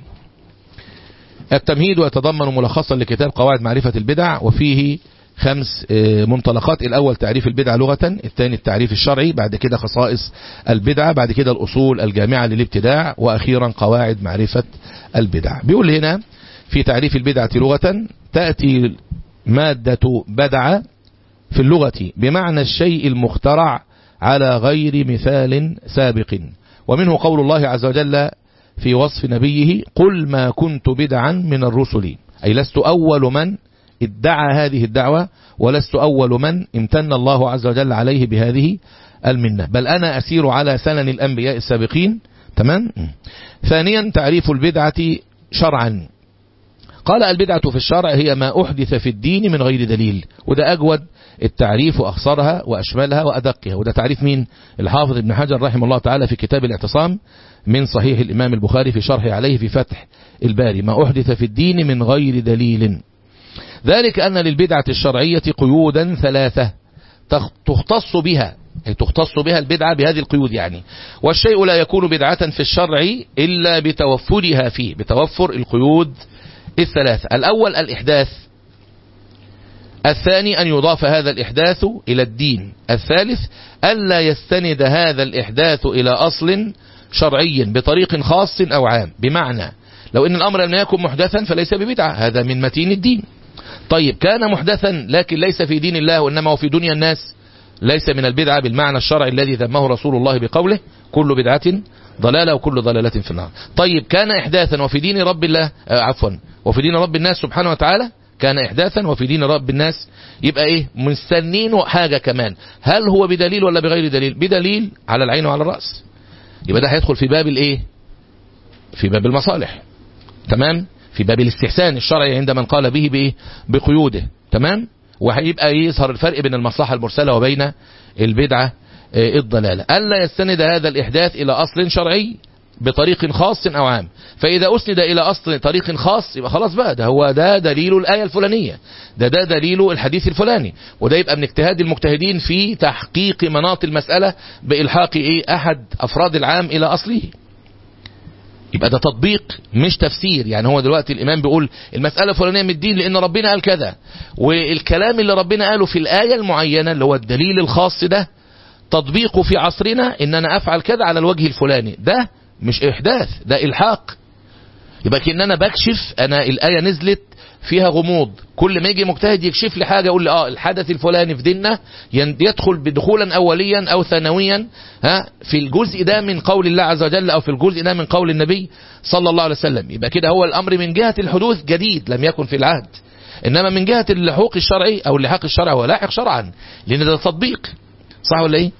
Speaker 1: التمهيد يتضمن ملخصا لكتاب قواعد معرفة البدع وفيه خمس منطلقات الأول تعريف البدعة لغة الثاني التعريف الشرعي بعد كده خصائص البدعة بعد كده الأصول الجامعة للابتداع وأخيرا قواعد معرفة البدع بيقول هنا في تعريف البدعة لغة تأتي مادة بدعة في اللغة بمعنى الشيء المخترع على غير مثال سابق ومنه قول الله عز وجل في وصف نبيه قل ما كنت بدعا من الرسل أي لست أول من ادعى هذه الدعوة ولست أول من امتن الله عز وجل عليه بهذه المنة بل أنا أسير على سنن الأنبياء السابقين تمام ثانيا تعريف البدعة شرعا قال البدعة في الشرع هي ما أحدث في الدين من غير دليل وده أجود التعريف وأخصرها وأشملها وأدقها وده تعريف مين الحافظ ابن حجر رحمه الله تعالى في كتاب الاعتصام من صحيح الإمام البخاري في شرحه عليه في فتح الباري ما أحدث في الدين من غير دليل ذلك أن للبدعة الشرعية قيودا ثلاثة تختص بها أي تختص بها البدعة بهذه القيود يعني والشيء لا يكون بدعة في الشرع إلا بتوفرها فيه بتوفر القيود الثلاثة الأول الإحداث الثاني أن يضاف هذا الإحداث إلى الدين الثالث ألا يستند هذا الإحداث إلى أصل شرعي بطريق خاص أو عام بمعنى لو إن الأمر لم يكن محدثا فليس ببدعة هذا من متين الدين طيب كان محدثا لكن ليس في دين الله وإنما هو في دنيا الناس ليس من البدعة بالمعنى الشرعي الذي ذمه رسول الله بقوله كل بدعة ضلالة وكل ضلالة في النار طيب كان إحداثا وفي دين رب الله آه عفوا وفي دين رب الناس سبحانه وتعالى كان إحداثا وفي دين رب الناس يبقى إيه مستنين حاجة كمان هل هو بدليل ولا بغير دليل بدليل على العين وعلى الرأس يبقى ده هيدخل في باب الإيه في باب المصالح تمام في باب الاستحسان الشرعي عند من قال به بإيه بقيوده تمام وهيبقى يظهر الفرق بين المصلحة المرسلة وبين البدعة الضلالة ألا يستند هذا الإحداث إلى أصل شرعي بطريق خاص أو عام فإذا أسند إلى أصل طريق خاص يبقى خلاص بقى ده هو ده دليل الآية الفلانية ده ده دليل الحديث الفلاني وده يبقى من اجتهاد المجتهدين في تحقيق مناط المسألة بإلحاق إيه أحد أفراد العام إلى أصله يبقى ده تطبيق مش تفسير يعني هو دلوقتي الإمام بيقول المسألة الفلانية من الدين لأن ربنا قال كذا والكلام اللي ربنا قاله في الآية المعينة اللي هو الدليل الخاص ده تطبيقه في عصرنا ان انا افعل كذا على الوجه الفلاني ده مش احداث ده الحاق يبقى كأن انا بكشف انا الايه نزلت فيها غموض كل ما يجي مجتهد يكشف لي حاجه يقول لي اه الحدث الفلاني في ديننا يدخل بدخولا اوليا او ثانويا ها في الجزء ده من قول الله عز وجل او في الجزء ده من قول النبي صلى الله عليه وسلم يبقى كده هو الامر من جهه الحدوث جديد لم يكن في العهد انما من جهه اللحوق الشرعي او اللحاق الشرعي هو لاحق شرعا لان ده تطبيق صح ولا ايه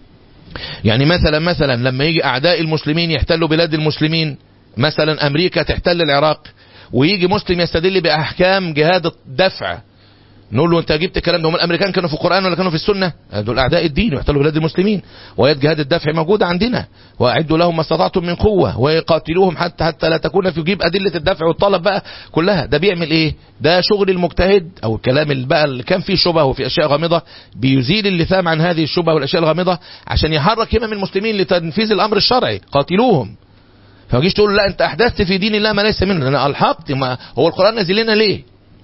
Speaker 1: يعني مثلا مثلا لما يجي اعداء المسلمين يحتلوا بلاد المسلمين مثلا امريكا تحتل العراق ويجي مسلم يستدل باحكام جهاد الدفع نقول له انت جبت الكلام ده هم الامريكان كانوا في القران ولا كانوا في السنه دول اعداء الدين ويحتلوا بلاد المسلمين ويد جهاد الدفع موجوده عندنا واعدوا لهم ما استطعتم من قوه ويقاتلوهم حتى حتى لا تكون في جيب ادله الدفع والطلب بقى كلها ده بيعمل ايه ده شغل المجتهد او الكلام اللي بقى اللي كان فيه شبهه وفي اشياء غامضه بيزيل اللثام عن هذه الشبهه والاشياء الغامضه عشان يحرك همم المسلمين لتنفيذ الامر الشرعي قاتلوهم فما تجيش تقول لا انت احدثت في دين الله ما ليس منه انا الحقت ما هو القران نزل لنا ليه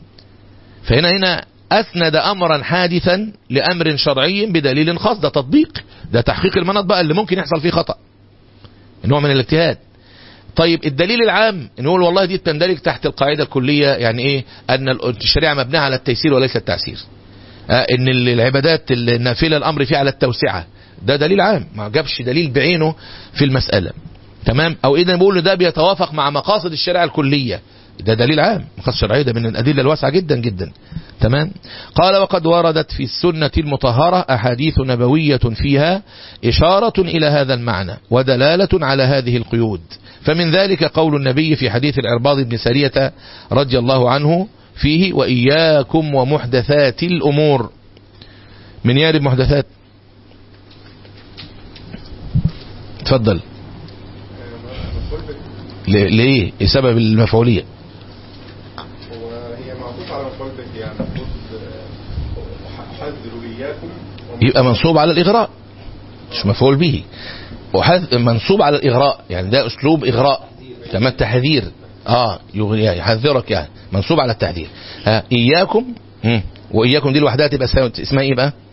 Speaker 1: فهنا هنا أسند أمرا حادثا لأمر شرعي بدليل خاص ده تطبيق ده تحقيق المناط بقى اللي ممكن يحصل فيه خطأ نوع من الاجتهاد طيب الدليل العام نقول والله دي تندرج تحت القاعدة الكلية يعني ايه أن الشريعة مبنية على التيسير وليس التعسير آه ان العبادات النافلة الأمر فيها على التوسعة ده دليل عام ما جابش دليل بعينه في المسألة تمام او اذا بقول ده بيتوافق مع مقاصد الشريعة الكلية ده دليل عام مقاصد شرعية ده من الأدلة الواسعة جدا جدا تمام قال وقد وردت في السنة المطهرة أحاديث نبوية فيها إشارة إلى هذا المعنى ودلالة على هذه القيود فمن ذلك قول النبي في حديث العرباض بن سرية رضي الله عنه فيه وإياكم ومحدثات الأمور من يارب محدثات تفضل ليه سبب المفعولية
Speaker 2: وهي معطوفة على مفعول به يعني المفروض حذروا إياكم
Speaker 1: يبقى منصوب على الإغراء مش مفعول به وحذ منصوب على الإغراء يعني ده أسلوب إغراء كما التحذير اه يحذرك يعني منصوب على التحذير ها إياكم مم. وإياكم دي لوحدها تبقى اسمها إيه بقى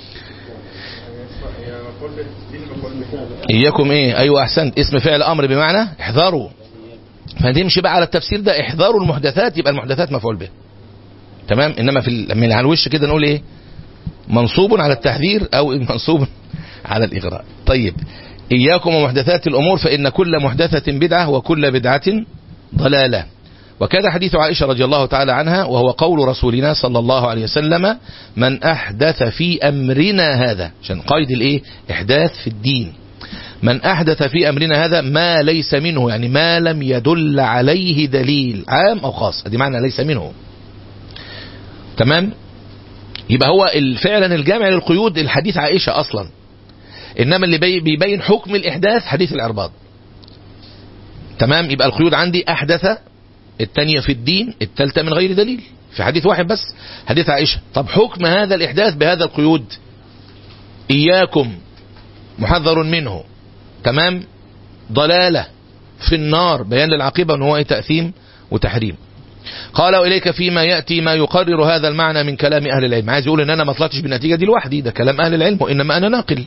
Speaker 2: هي مفعول به دي المفعول به
Speaker 1: إياكم إيه أيوة أحسنت اسم فعل أمر بمعنى احذروا فتمشي بقى على التفسير ده احذروا المحدثات يبقى المحدثات مفعول به تمام انما في من على الوش كده نقول ايه منصوب على التحذير او منصوب على الاغراء طيب اياكم ومحدثات الامور فان كل محدثه بدعه وكل بدعه ضلاله وكذا حديث عائشه رضي الله تعالى عنها وهو قول رسولنا صلى الله عليه وسلم من احدث في امرنا هذا عشان قيد الايه احداث في الدين من أحدث في أمرنا هذا ما ليس منه يعني ما لم يدل عليه دليل عام أو خاص دي معنى ليس منه تمام يبقى هو فعلا الجامع للقيود الحديث عائشة أصلا إنما اللي بيبين حكم الإحداث حديث العرباض تمام يبقى القيود عندي أحدث الثانية في الدين الثالثة من غير دليل في حديث واحد بس حديث عائشة طب حكم هذا الإحداث بهذا القيود إياكم محذر منه تمام ضلالة في النار بيان للعقيبة ان هو ايه تأثيم وتحريم قال وإليك فيما يأتي ما يقرر هذا المعنى من كلام أهل العلم عايز يقول إن أنا ما طلعتش بالنتيجة دي لوحدي ده كلام أهل العلم وإنما أنا ناقل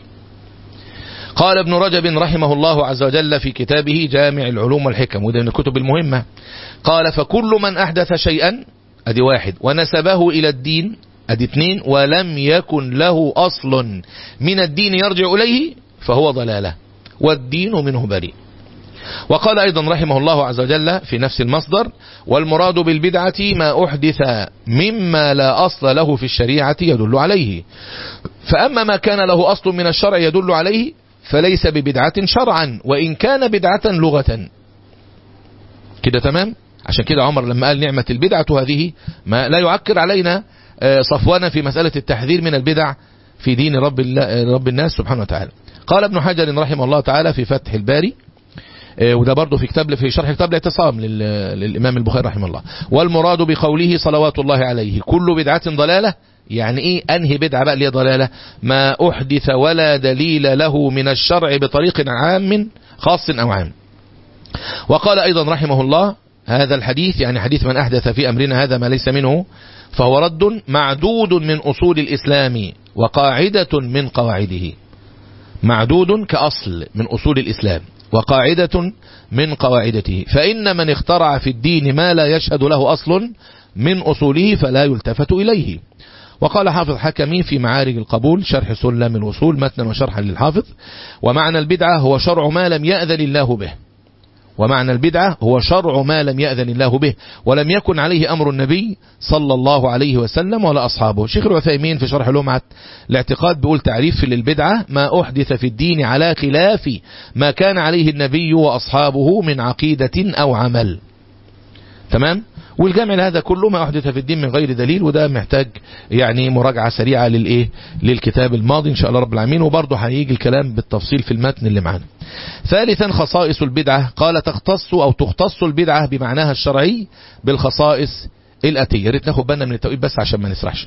Speaker 1: قال ابن رجب رحمه الله عز وجل في كتابه جامع العلوم والحكم وده من الكتب المهمة قال فكل من أحدث شيئا أدي واحد ونسبه إلى الدين أدي اثنين ولم يكن له أصل من الدين يرجع إليه فهو ضلالة والدين منه بريء وقال أيضا رحمه الله عز وجل في نفس المصدر والمراد بالبدعة ما أحدث مما لا أصل له في الشريعة يدل عليه فأما ما كان له أصل من الشرع يدل عليه فليس ببدعة شرعا وإن كان بدعة لغة كده تمام عشان كده عمر لما قال نعمة البدعة هذه ما لا يعكر علينا صفوانا في مسألة التحذير من البدع في دين رب, رب الناس سبحانه وتعالى قال ابن حجر رحمه الله تعالى في فتح الباري وده برضه في كتاب في شرح كتاب الاعتصام للإمام البخاري رحمه الله والمراد بقوله صلوات الله عليه كل بدعة ضلالة يعني ايه انهي بدعة بقى اللي هي ضلالة ما احدث ولا دليل له من الشرع بطريق عام خاص او عام وقال ايضا رحمه الله هذا الحديث يعني حديث من احدث في امرنا هذا ما ليس منه فهو رد معدود من اصول الاسلام وقاعدة من قواعده معدود كاصل من اصول الاسلام وقاعدة من قواعدته فإن من اخترع في الدين ما لا يشهد له أصل من أصوله فلا يلتفت إليه وقال حافظ حكمي في معارج القبول شرح سلم الوصول متنا وشرحا للحافظ ومعنى البدعة هو شرع ما لم يأذن الله به ومعنى البدعة هو شرع ما لم يأذن الله به ولم يكن عليه أمر النبي صلى الله عليه وسلم ولا أصحابه شيخ العثيمين في شرح لمعة الاعتقاد بيقول تعريف للبدعة ما أحدث في الدين على خلاف ما كان عليه النبي وأصحابه من عقيدة أو عمل تمام والجمع هذا كله ما أحدث في الدين من غير دليل وده محتاج يعني مراجعة سريعة للإيه للكتاب الماضي إن شاء الله رب العالمين وبرضه هيجي الكلام بالتفصيل في المتن اللي معانا ثالثا خصائص البدعة قال تختص أو تختص البدعة بمعناها الشرعي بالخصائص الأتية يا ريت ناخد بالنا من التوقيت بس عشان ما نسرحش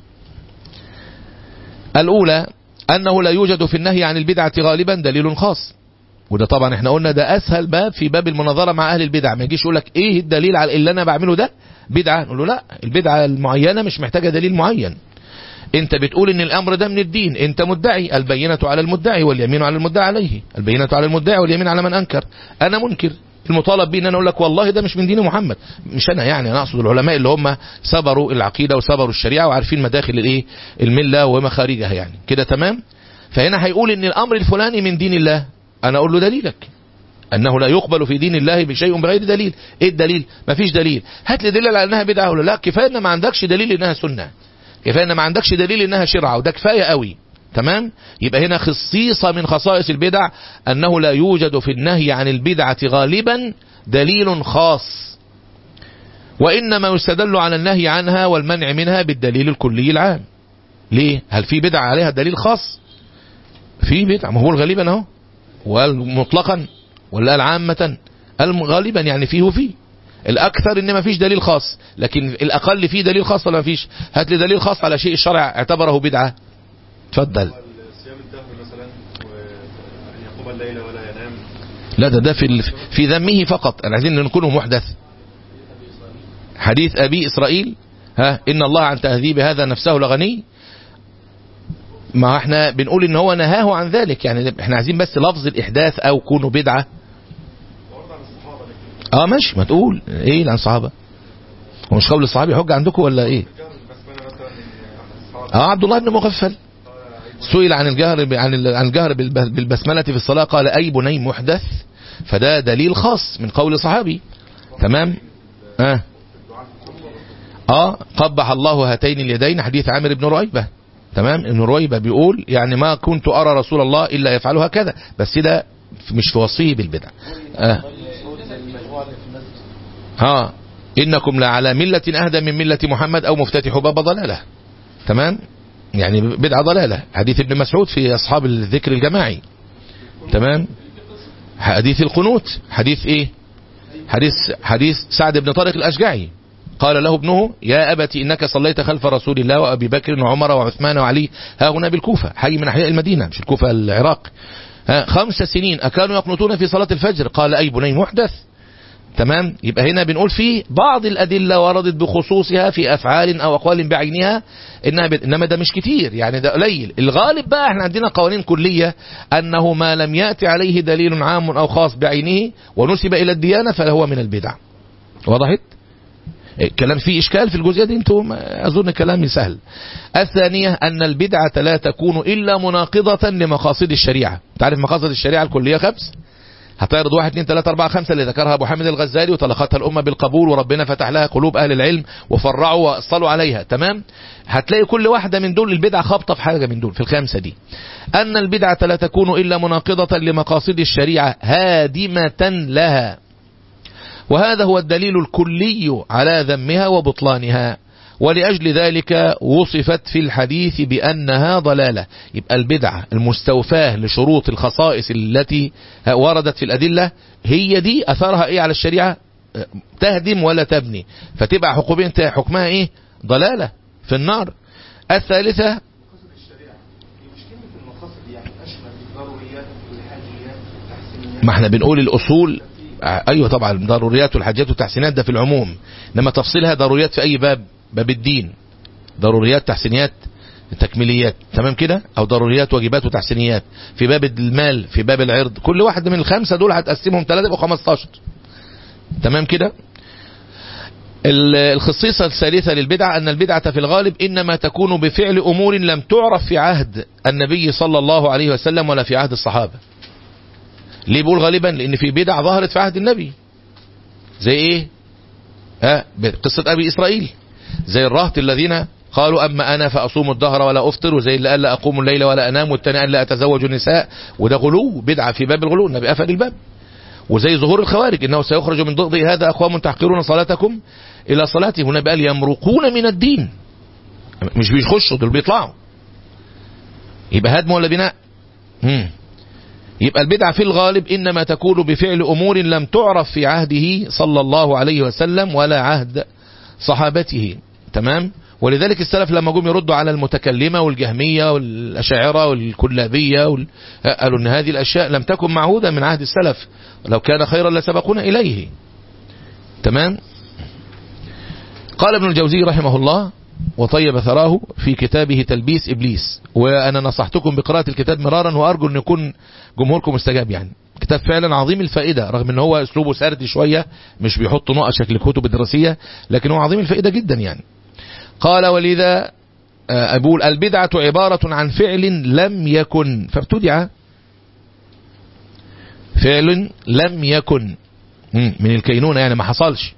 Speaker 1: الأولى أنه لا يوجد في النهي عن البدعة غالبا دليل خاص وده طبعا احنا قلنا ده اسهل باب في باب المناظره مع اهل البدع ما يجيش يقول لك ايه الدليل على اللي انا بعمله ده بدعه نقول له لا البدعه المعينه مش محتاجه دليل معين انت بتقول ان الامر ده من الدين انت مدعي البينه على المدعي واليمين على المدعي عليه البينه على المدعي واليمين على من انكر انا منكر المطالب بيه ان انا اقول لك والله ده مش من دين محمد مش انا يعني انا اقصد العلماء اللي هم صبروا العقيده وصبروا الشريعه وعارفين مداخل الايه المله ومخارجها يعني كده تمام فهنا هيقول ان الامر الفلاني من دين الله انا اقول له دليلك انه لا يقبل في دين الله بشيء بغير دليل ايه الدليل مفيش دليل هات لي دليل على انها بدعه ولا لا كفايه ان ما عندكش دليل انها سنه كفايه ان ما عندكش دليل انها شرعه وده كفايه قوي تمام يبقى هنا خصيصة من خصائص البدع أنه لا يوجد في النهي عن البدعة غالبا دليل خاص وإنما يستدل على النهي عنها والمنع منها بالدليل الكلي العام ليه هل في بدعة عليها دليل خاص في بدعة ما هو غالبا اهو ومطلقا ولا قال عامة غالبا يعني فيه وفيه الأكثر إن ما فيش دليل خاص لكن الأقل فيه دليل خاص ولا ما فيش هات لي دليل خاص على شيء الشرع اعتبره بدعة اتفضل
Speaker 2: صيام الدهر مثلا وأن يقوم الليل ولا ينام
Speaker 1: لا ده ده في ال- في ذمه فقط انا عايزين نكونه محدث حديث ابي اسرائيل ها ان الله عن تهذيب هذا نفسه لغني ما احنا بنقول ان هو نهاه عن ذلك يعني احنا عايزين بس لفظ الاحداث او كونه بدعه
Speaker 2: وأرض عن الصحابة لكن
Speaker 1: اه ماشي ما تقول ايه اللي عن صحابه هو مش قول الصحابي حجه عندكم ولا ايه
Speaker 2: الجهر بالبسملة مثلا من أحد الصحابة
Speaker 1: اه عبد الله بن مغفل سئل عن الجهر ب- عن ال- عن الجهر بالب- بالبسمله في الصلاه قال اي بني محدث فده دليل خاص من قول صحابي تمام اه اه قبح الله هاتين اليدين حديث عامر بن رؤيبه تمام ابن رؤيبه بيقول يعني ما كنت ارى رسول الله الا يفعل هكذا بس ده مش في وصيه بالبدع اه ها انكم لعلى مله اهدى من مله محمد او مفتتح باب ضلاله تمام يعني بدعه ضلاله حديث ابن مسعود في اصحاب الذكر الجماعي تمام حديث القنوت حديث ايه حديث حديث سعد بن طارق الاشجعي قال له ابنه يا أبت إنك صليت خلف رسول الله وأبي بكر وعمر وعثمان وعلي ها هنا بالكوفة حي من أحياء المدينة مش الكوفة العراق ها خمس سنين أكانوا يقنطون في صلاة الفجر قال أي بني محدث تمام يبقى هنا بنقول فيه بعض الأدلة وردت بخصوصها في أفعال أو أقوال بعينها إنها بت... إنما ده مش كتير يعني ده قليل الغالب بقى احنا عندنا قوانين كلية أنه ما لم يأتي عليه دليل عام أو خاص بعينه ونسب إلى الديانة فهو من البدع وضحت الكلام فيه إشكال في الجزئية دي انتم أظن كلامي سهل الثانية أن البدعة لا تكون إلا مناقضة لمقاصد الشريعة تعرف مقاصد الشريعة الكلية خمس هتعرض واحد اثنين ثلاثة أربعة خمسة اللي ذكرها أبو حامد الغزالي وطلقتها الأمة بالقبول وربنا فتح لها قلوب أهل العلم وفرعوا وأصلوا عليها تمام هتلاقي كل واحدة من دول البدعة خابطة في حاجة من دول في الخمسة دي أن البدعة لا تكون إلا مناقضة لمقاصد الشريعة هادمة لها وهذا هو الدليل الكلي على ذمها وبطلانها ولأجل ذلك وصفت في الحديث بأنها ضلالة يبقى البدعة المستوفاة لشروط الخصائص التي وردت في الأدلة هي دي أثرها إيه على الشريعة تهدم ولا تبني فتبقى حكمين حكمها إيه ضلالة في النار الثالثة
Speaker 2: مقاصد الشريعة هي مش كلمة المقاصد يعني أشمل الضروريات والحاجيات والتحسينيات
Speaker 1: ما احنا بنقول الأصول ايوه طبعا ضروريات والحاجات والتحسينات ده في العموم انما تفصيلها ضروريات في اي باب باب الدين ضروريات تحسينيات تكميليات تمام كده او ضروريات واجبات وتحسينيات في باب المال في باب العرض كل واحد من الخمسه دول هتقسمهم ثلاثه يبقوا 15 تمام كده الخصيصة الثالثة للبدعة أن البدعة في الغالب إنما تكون بفعل أمور لم تعرف في عهد النبي صلى الله عليه وسلم ولا في عهد الصحابة ليه بقول غالبا لان في بدع ظهرت في عهد النبي زي ايه ها قصة ابي اسرائيل زي الرهط الذين قالوا اما انا فاصوم الدهر ولا افطر وزي اللي قال لا اقوم الليل ولا انام والتاني قال لا اتزوج النساء وده غلو بدعة في باب الغلو النبي قفل الباب وزي ظهور الخوارج انه سيخرج من ضغط هذا اقوام تحقرون صلاتكم الى صلاتي هنا قال يمرقون من الدين مش بيخشوا دول بيطلعوا يبقى هدم ولا بناء مم. يبقى البدعة في الغالب إنما تكون بفعل أمور لم تعرف في عهده صلى الله عليه وسلم ولا عهد صحابته تمام ولذلك السلف لما جم يردوا على المتكلمة والجهمية والأشاعرة والكلابية وال... قالوا أن هذه الأشياء لم تكن معهودة من عهد السلف لو كان خيرا لسبقونا إليه تمام قال ابن الجوزي رحمه الله وطيب ثراه في كتابه تلبيس إبليس وأنا نصحتكم بقراءة الكتاب مرارا وأرجو أن يكون جمهوركم استجاب يعني كتاب فعلا عظيم الفائدة رغم أن هو أسلوبه سردي شوية مش بيحط نقط شكل الكتب الدراسية لكن هو عظيم الفائدة جدا يعني قال ولذا أقول البدعة عبارة عن فعل لم يكن فابتدع فعل لم يكن من الكينونة يعني ما حصلش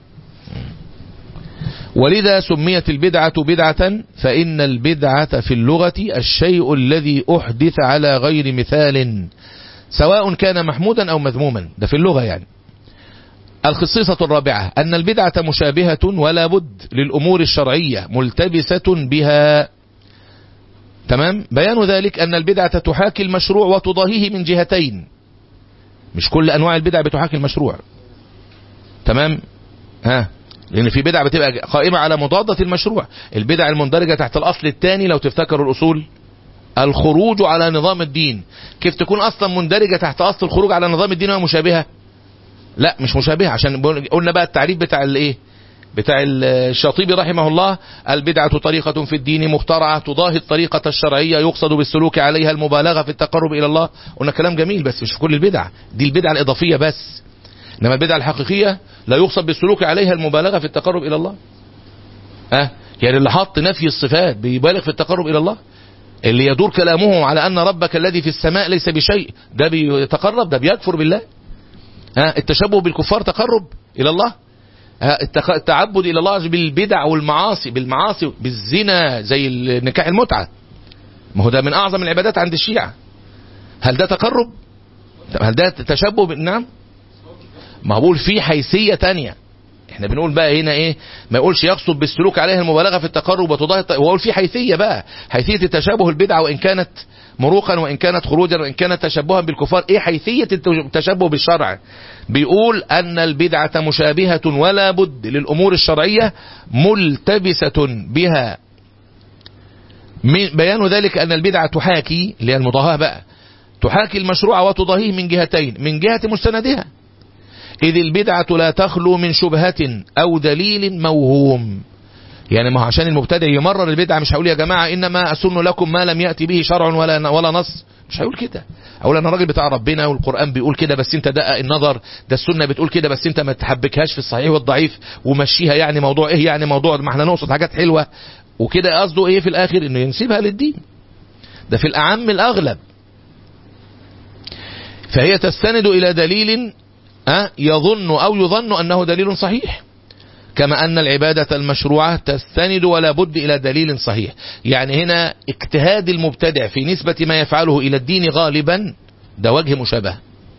Speaker 1: ولذا سميت البدعة بدعة فإن البدعة في اللغة الشيء الذي أحدث على غير مثال سواء كان محمودا أو مذموما ده في اللغة يعني الخصيصة الرابعة أن البدعة مشابهة ولا بد للأمور الشرعية ملتبسة بها تمام بيان ذلك أن البدعة تحاكي المشروع وتضاهيه من جهتين مش كل أنواع البدع بتحاكي المشروع تمام ها لأن في بدع بتبقى قائمة على مضادة المشروع البدع المندرجة تحت الأصل الثاني لو تفتكروا الأصول الخروج على نظام الدين كيف تكون أصلا مندرجة تحت أصل الخروج على نظام الدين ومشابهة لا مش مشابهة عشان قلنا بقى التعريف بتاع الايه بتاع الشاطبي رحمه الله البدعة طريقة في الدين مخترعة تضاهي الطريقة الشرعية يقصد بالسلوك عليها المبالغة في التقرب إلى الله قلنا كلام جميل بس مش في كل البدع دي البدعة الإضافية بس إنما البدعة الحقيقية لا يقصد بالسلوك عليها المبالغة في التقرب إلى الله أه يعني اللي حط نفي الصفات بيبالغ في التقرب إلى الله اللي يدور كلامه على أن ربك الذي في السماء ليس بشيء ده بيتقرب ده بيكفر بالله ها التشبه بالكفار تقرب إلى الله ها التعبد إلى الله بالبدع والمعاصي بالمعاصي بالزنا زي نكاح المتعة ما هو ده من أعظم العبادات عند الشيعة هل ده تقرب هل ده تشبه نعم ما بقول في حيثية تانية احنا بنقول بقى هنا ايه ما يقولش يقصد بالسلوك عليها المبالغة في التقرب وتضاهي ويقول في حيثية بقى حيثية التشابه البدعة وان كانت مروقا وان كانت خروجا وان كانت تشبها بالكفار ايه حيثية التشبه بالشرع بيقول ان البدعة مشابهة ولا بد للامور الشرعية ملتبسة بها بيان ذلك ان البدعة تحاكي اللي هي المضاهاة بقى تحاكي المشروع وتضاهيه من جهتين من جهة مستندها إذ البدعة لا تخلو من شبهة أو دليل موهوم يعني ما هو عشان المبتدع يمرر البدعة مش هيقول يا جماعة إنما أسن لكم ما لم يأتي به شرع ولا ولا نص مش هيقول كده أقول أنا راجل بتاع ربنا والقرآن بيقول كده بس أنت دقق النظر ده السنة بتقول كده بس أنت ما تحبكهاش في الصحيح والضعيف ومشيها يعني موضوع إيه يعني موضوع ما احنا نقصد حاجات حلوة وكده قصده إيه في الآخر إنه ينسبها للدين ده في الأعم الأغلب فهي تستند إلى دليل أه يظن أو يظن أنه دليل صحيح كما أن العبادة المشروعة تستند ولا بد إلى دليل صحيح يعني هنا اجتهاد المبتدع في نسبة ما يفعله إلى الدين غالبا ده وجه مشابه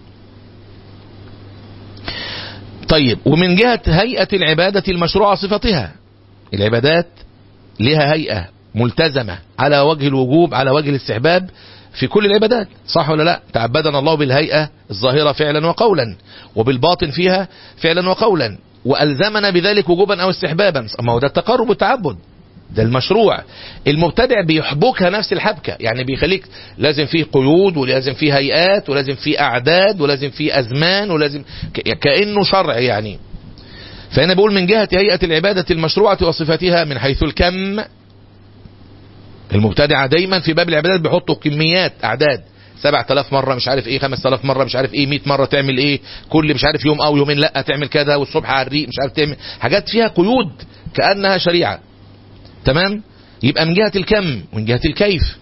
Speaker 1: طيب ومن جهة هيئة العبادة المشروعة صفتها العبادات لها هيئة ملتزمة على وجه الوجوب على وجه الاستحباب في كل العبادات صح ولا لا تعبدنا الله بالهيئة الظاهرة فعلا وقولا وبالباطن فيها فعلا وقولا وألزمنا بذلك وجوبا أو استحبابا ما هو ده التقرب والتعبد ده المشروع المبتدع بيحبكها نفس الحبكة يعني بيخليك لازم فيه قيود ولازم فيه هيئات ولازم فيه أعداد ولازم فيه أزمان ولازم كأنه شرع يعني فهنا بقول من جهة هيئة العبادة المشروعة وصفاتها من حيث الكم المبتدعة دايما في باب العبادات بيحطوا كميات أعداد 7000 مرة مش عارف ايه 5000 مرة مش عارف ايه 100 مرة تعمل ايه كل مش عارف يوم او يومين لا تعمل كذا والصبح على الريق مش عارف تعمل حاجات فيها قيود كأنها شريعة تمام يبقى من جهة الكم ومن جهة الكيف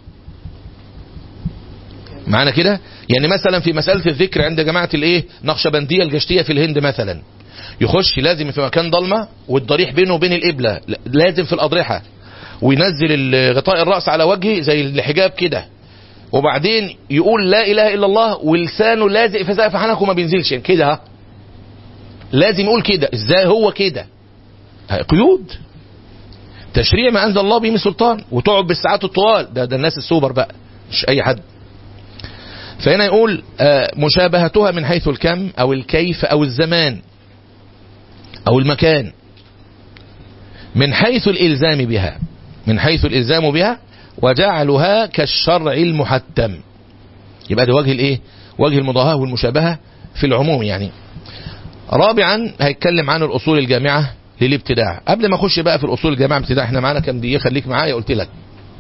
Speaker 1: معانا كده يعني مثلا في مسألة الذكر عند جماعة الايه نقشبندية الجشتية في الهند مثلا يخش لازم في مكان ضلمة والضريح بينه وبين القبلة لازم في الأضرحة وينزل غطاء الرأس على وجهه زي الحجاب كده وبعدين يقول لا اله الا الله ولسانه لازق في سقف حنكه وما بينزلش كده ها لازم يقول كده ازاي هو كده قيود تشريع ما انزل الله به من سلطان وتقعد بالساعات الطوال ده ده الناس السوبر بقى مش اي حد فهنا يقول مشابهتها من حيث الكم او الكيف او الزمان او المكان من حيث الالزام بها من حيث الالزام بها وجعلها كالشرع المحتم يبقى ده وجه الايه وجه المضاهاه والمشابهه في العموم يعني رابعا هيتكلم عن الاصول الجامعه للابتداع قبل ما اخش بقى في الاصول الجامعه ابتداع احنا معانا كام دقيقه خليك معايا قلت لك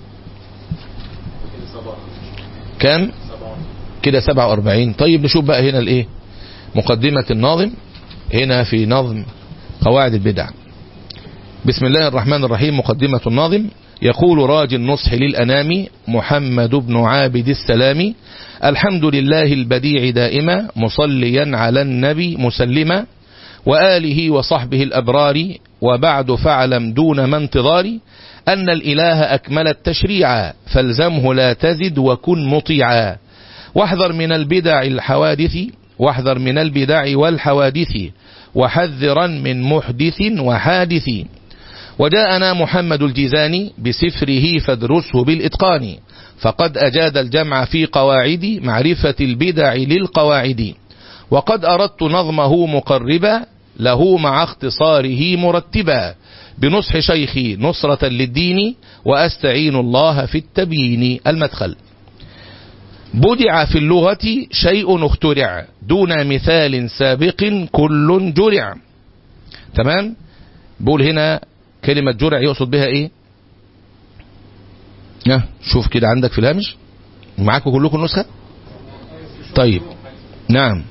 Speaker 1: كام كده 47 طيب نشوف بقى هنا الايه مقدمه الناظم هنا في نظم قواعد البدع بسم الله الرحمن الرحيم مقدمه الناظم يقول راج النصح للأنام محمد بن عابد السلام الحمد لله البديع دائما مصليا على النبي مسلما وآله وصحبه الأبرار وبعد فاعلم دون ما انتظار أن الإله أكمل التشريع فالزمه لا تزد وكن مطيعا واحذر من البدع الحوادث واحذر من البدع والحوادث وحذرا من محدث وحادث وجاءنا محمد الجيزاني بسفره فادرسه بالإتقان فقد أجاد الجمع في قواعد معرفة البدع للقواعد وقد أردت نظمه مقربا له مع اختصاره مرتبا بنصح شيخي نصرة للدين وأستعين الله في التبيين المدخل بدع في اللغة شيء اخترع دون مثال سابق كل جرع تمام بقول هنا كلمة جرع يقصد بها ايه اه شوف كده عندك في الهامش معاكم كلكم نسخة طيب نعم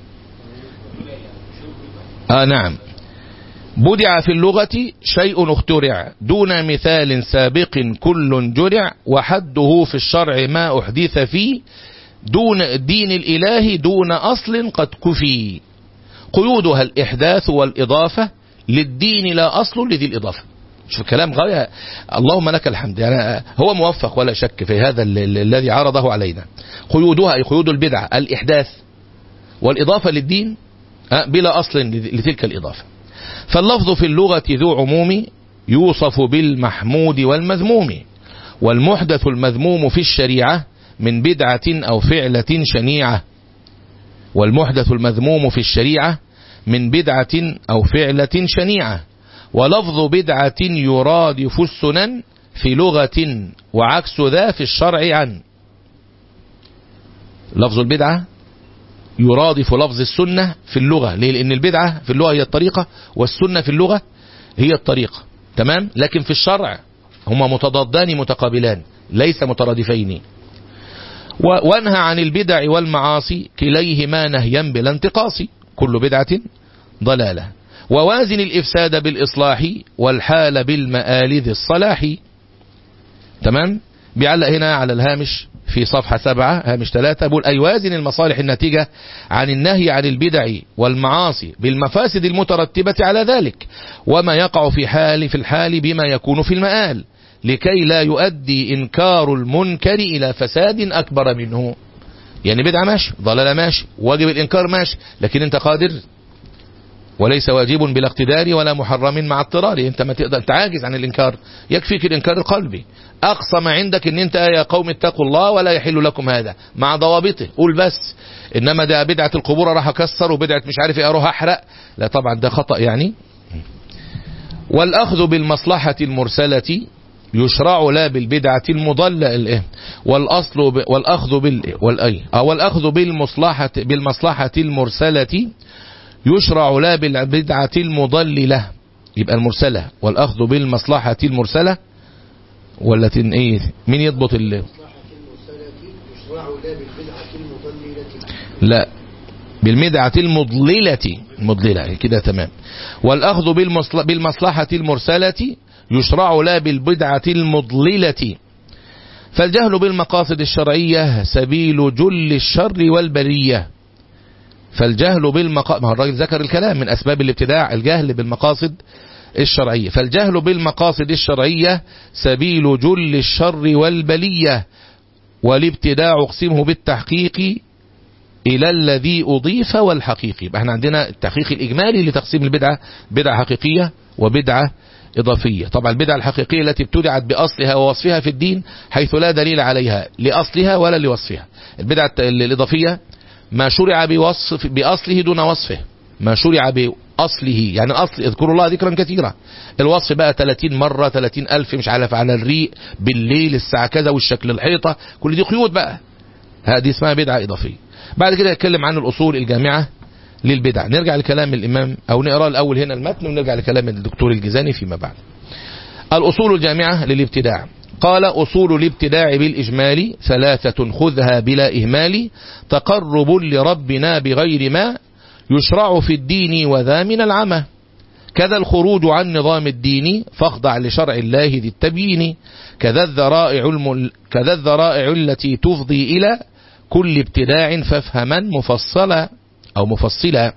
Speaker 1: اه نعم بدع في اللغة شيء اخترع دون مثال سابق كل جرع وحده في الشرع ما أحدث فيه دون دين الإله دون أصل قد كفي قيودها الإحداث والإضافة للدين لا أصل لذي الإضافة شوف كلام غاية اللهم لك الحمد يعني هو موفق ولا شك في هذا الذي عرضه علينا قيودها أي قيود البدعة الإحداث والإضافة للدين بلا أصل لتلك الإضافة فاللفظ في اللغة ذو عموم يوصف بالمحمود والمذموم والمحدث المذموم في الشريعة من بدعة أو فعلة شنيعة والمحدث المذموم في الشريعة من بدعة أو فعلة شنيعة ولفظ بدعة يرادف السنن في لغة وعكس ذا في الشرع عن لفظ البدعة يرادف لفظ السنة في اللغة ليه لأن البدعة في اللغة هي الطريقة والسنة في اللغة هي الطريقة تمام لكن في الشرع هما متضادان متقابلان ليس مترادفين و- وانهى عن البدع والمعاصي كليهما نهيا بلا انتقاص كل بدعة ضلالة ووازن الإفساد بالإصلاح والحال بالمآل ذي الصلاح تمام بيعلق هنا على الهامش في صفحة سبعة هامش ثلاثة بقول أي وازن المصالح الناتجة عن النهي عن البدع والمعاصي بالمفاسد المترتبة على ذلك وما يقع في حال في الحال بما يكون في المآل لكي لا يؤدي إنكار المنكر إلى فساد أكبر منه يعني بدعة ماشي ضلالة ماشي واجب الإنكار ماشي لكن أنت قادر وليس واجب بلا اقتدار ولا محرم مع اضطرار انت ما تقدر تعاجز عن الانكار يكفيك الانكار القلبي اقصى ما عندك ان انت يا قوم اتقوا الله ولا يحل لكم هذا مع ضوابطه قول بس انما ده بدعه القبور راح اكسر وبدعه مش عارف ايه اروح احرق لا طبعا ده خطا يعني والاخذ بالمصلحه المرسله يشرع لا بالبدعة المضلة الإيه والأصل ب... والأخذ بال والأي أو والأخذ بالمصلحة بالمصلحة المرسلة يشرع لا بالبدعة المضللة يبقى المرسلة والأخذ بالمصلحة المرسلة ولا ايه مين يضبط ال
Speaker 3: مصلحة المرسلة يشرع لا بالبدعة المضللة
Speaker 1: لا بالمدعة المضللة المضللة كده تمام والأخذ بالمصل... بالمصلحة المرسلة يشرع لا بالبدعة المضللة فالجهل بالمقاصد الشرعية سبيل جل الشر والبرية فالجهل بالمقاصد ما هو الراجل ذكر الكلام من أسباب الابتداع الجهل بالمقاصد الشرعية فالجهل بالمقاصد الشرعية سبيل جل الشر والبلية والابتداع اقسمه بالتحقيق إلى الذي أضيف والحقيقي يبقى احنا عندنا التحقيق الإجمالي لتقسيم البدعة بدعة حقيقية وبدعة إضافية طبعا البدعة الحقيقية التي ابتدعت بأصلها ووصفها في الدين حيث لا دليل عليها لأصلها ولا لوصفها البدعة الإضافية ما شرع بوصف بأصله دون وصفه ما شرع بأصله يعني أصل اذكروا الله ذكرا كثيرا الوصف بقى 30 مرة 30 ألف مش عارف على الريق بالليل الساعة كذا والشكل الحيطة كل دي قيود بقى هذه اسمها بدعة إضافية بعد كده يتكلم عن الأصول الجامعة للبدع نرجع لكلام الإمام أو نقرأ الأول هنا المتن ونرجع لكلام الدكتور الجزاني فيما بعد الأصول الجامعة للابتداع قال أصول الابتداع بالإجمال ثلاثة خذها بلا إهمال تقرب لربنا بغير ما يشرع في الدين وذا من العمى كذا الخروج عن نظام الدين فاخضع لشرع الله ذي التبيين كذا الذرائع, الم... كذا الذرائع التي تفضي إلى كل ابتداع فافهما مفصلا أو مفصلا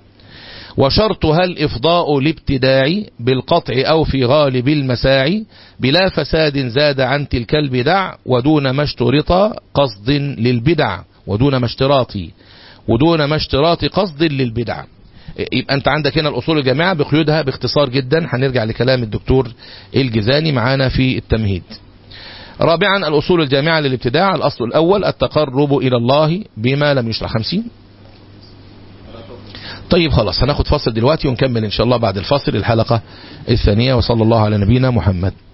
Speaker 1: وشرطها الإفضاء الابتداع بالقطع أو في غالب المساعي بلا فساد زاد عن تلك البدع ودون ما اشترط قصد للبدع ودون ما اشتراط ودون ما اشتراط قصد للبدع يبقى انت عندك هنا الاصول الجامعه بقيودها باختصار جدا هنرجع لكلام الدكتور الجزاني معانا في التمهيد رابعا الأصول الجامعة للابتداع الأصل الأول التقرب إلى الله بما لم يشرع خمسين طيب خلاص هناخد فاصل دلوقتي ونكمل إن شاء الله بعد الفاصل الحلقة الثانية وصلى الله على نبينا محمد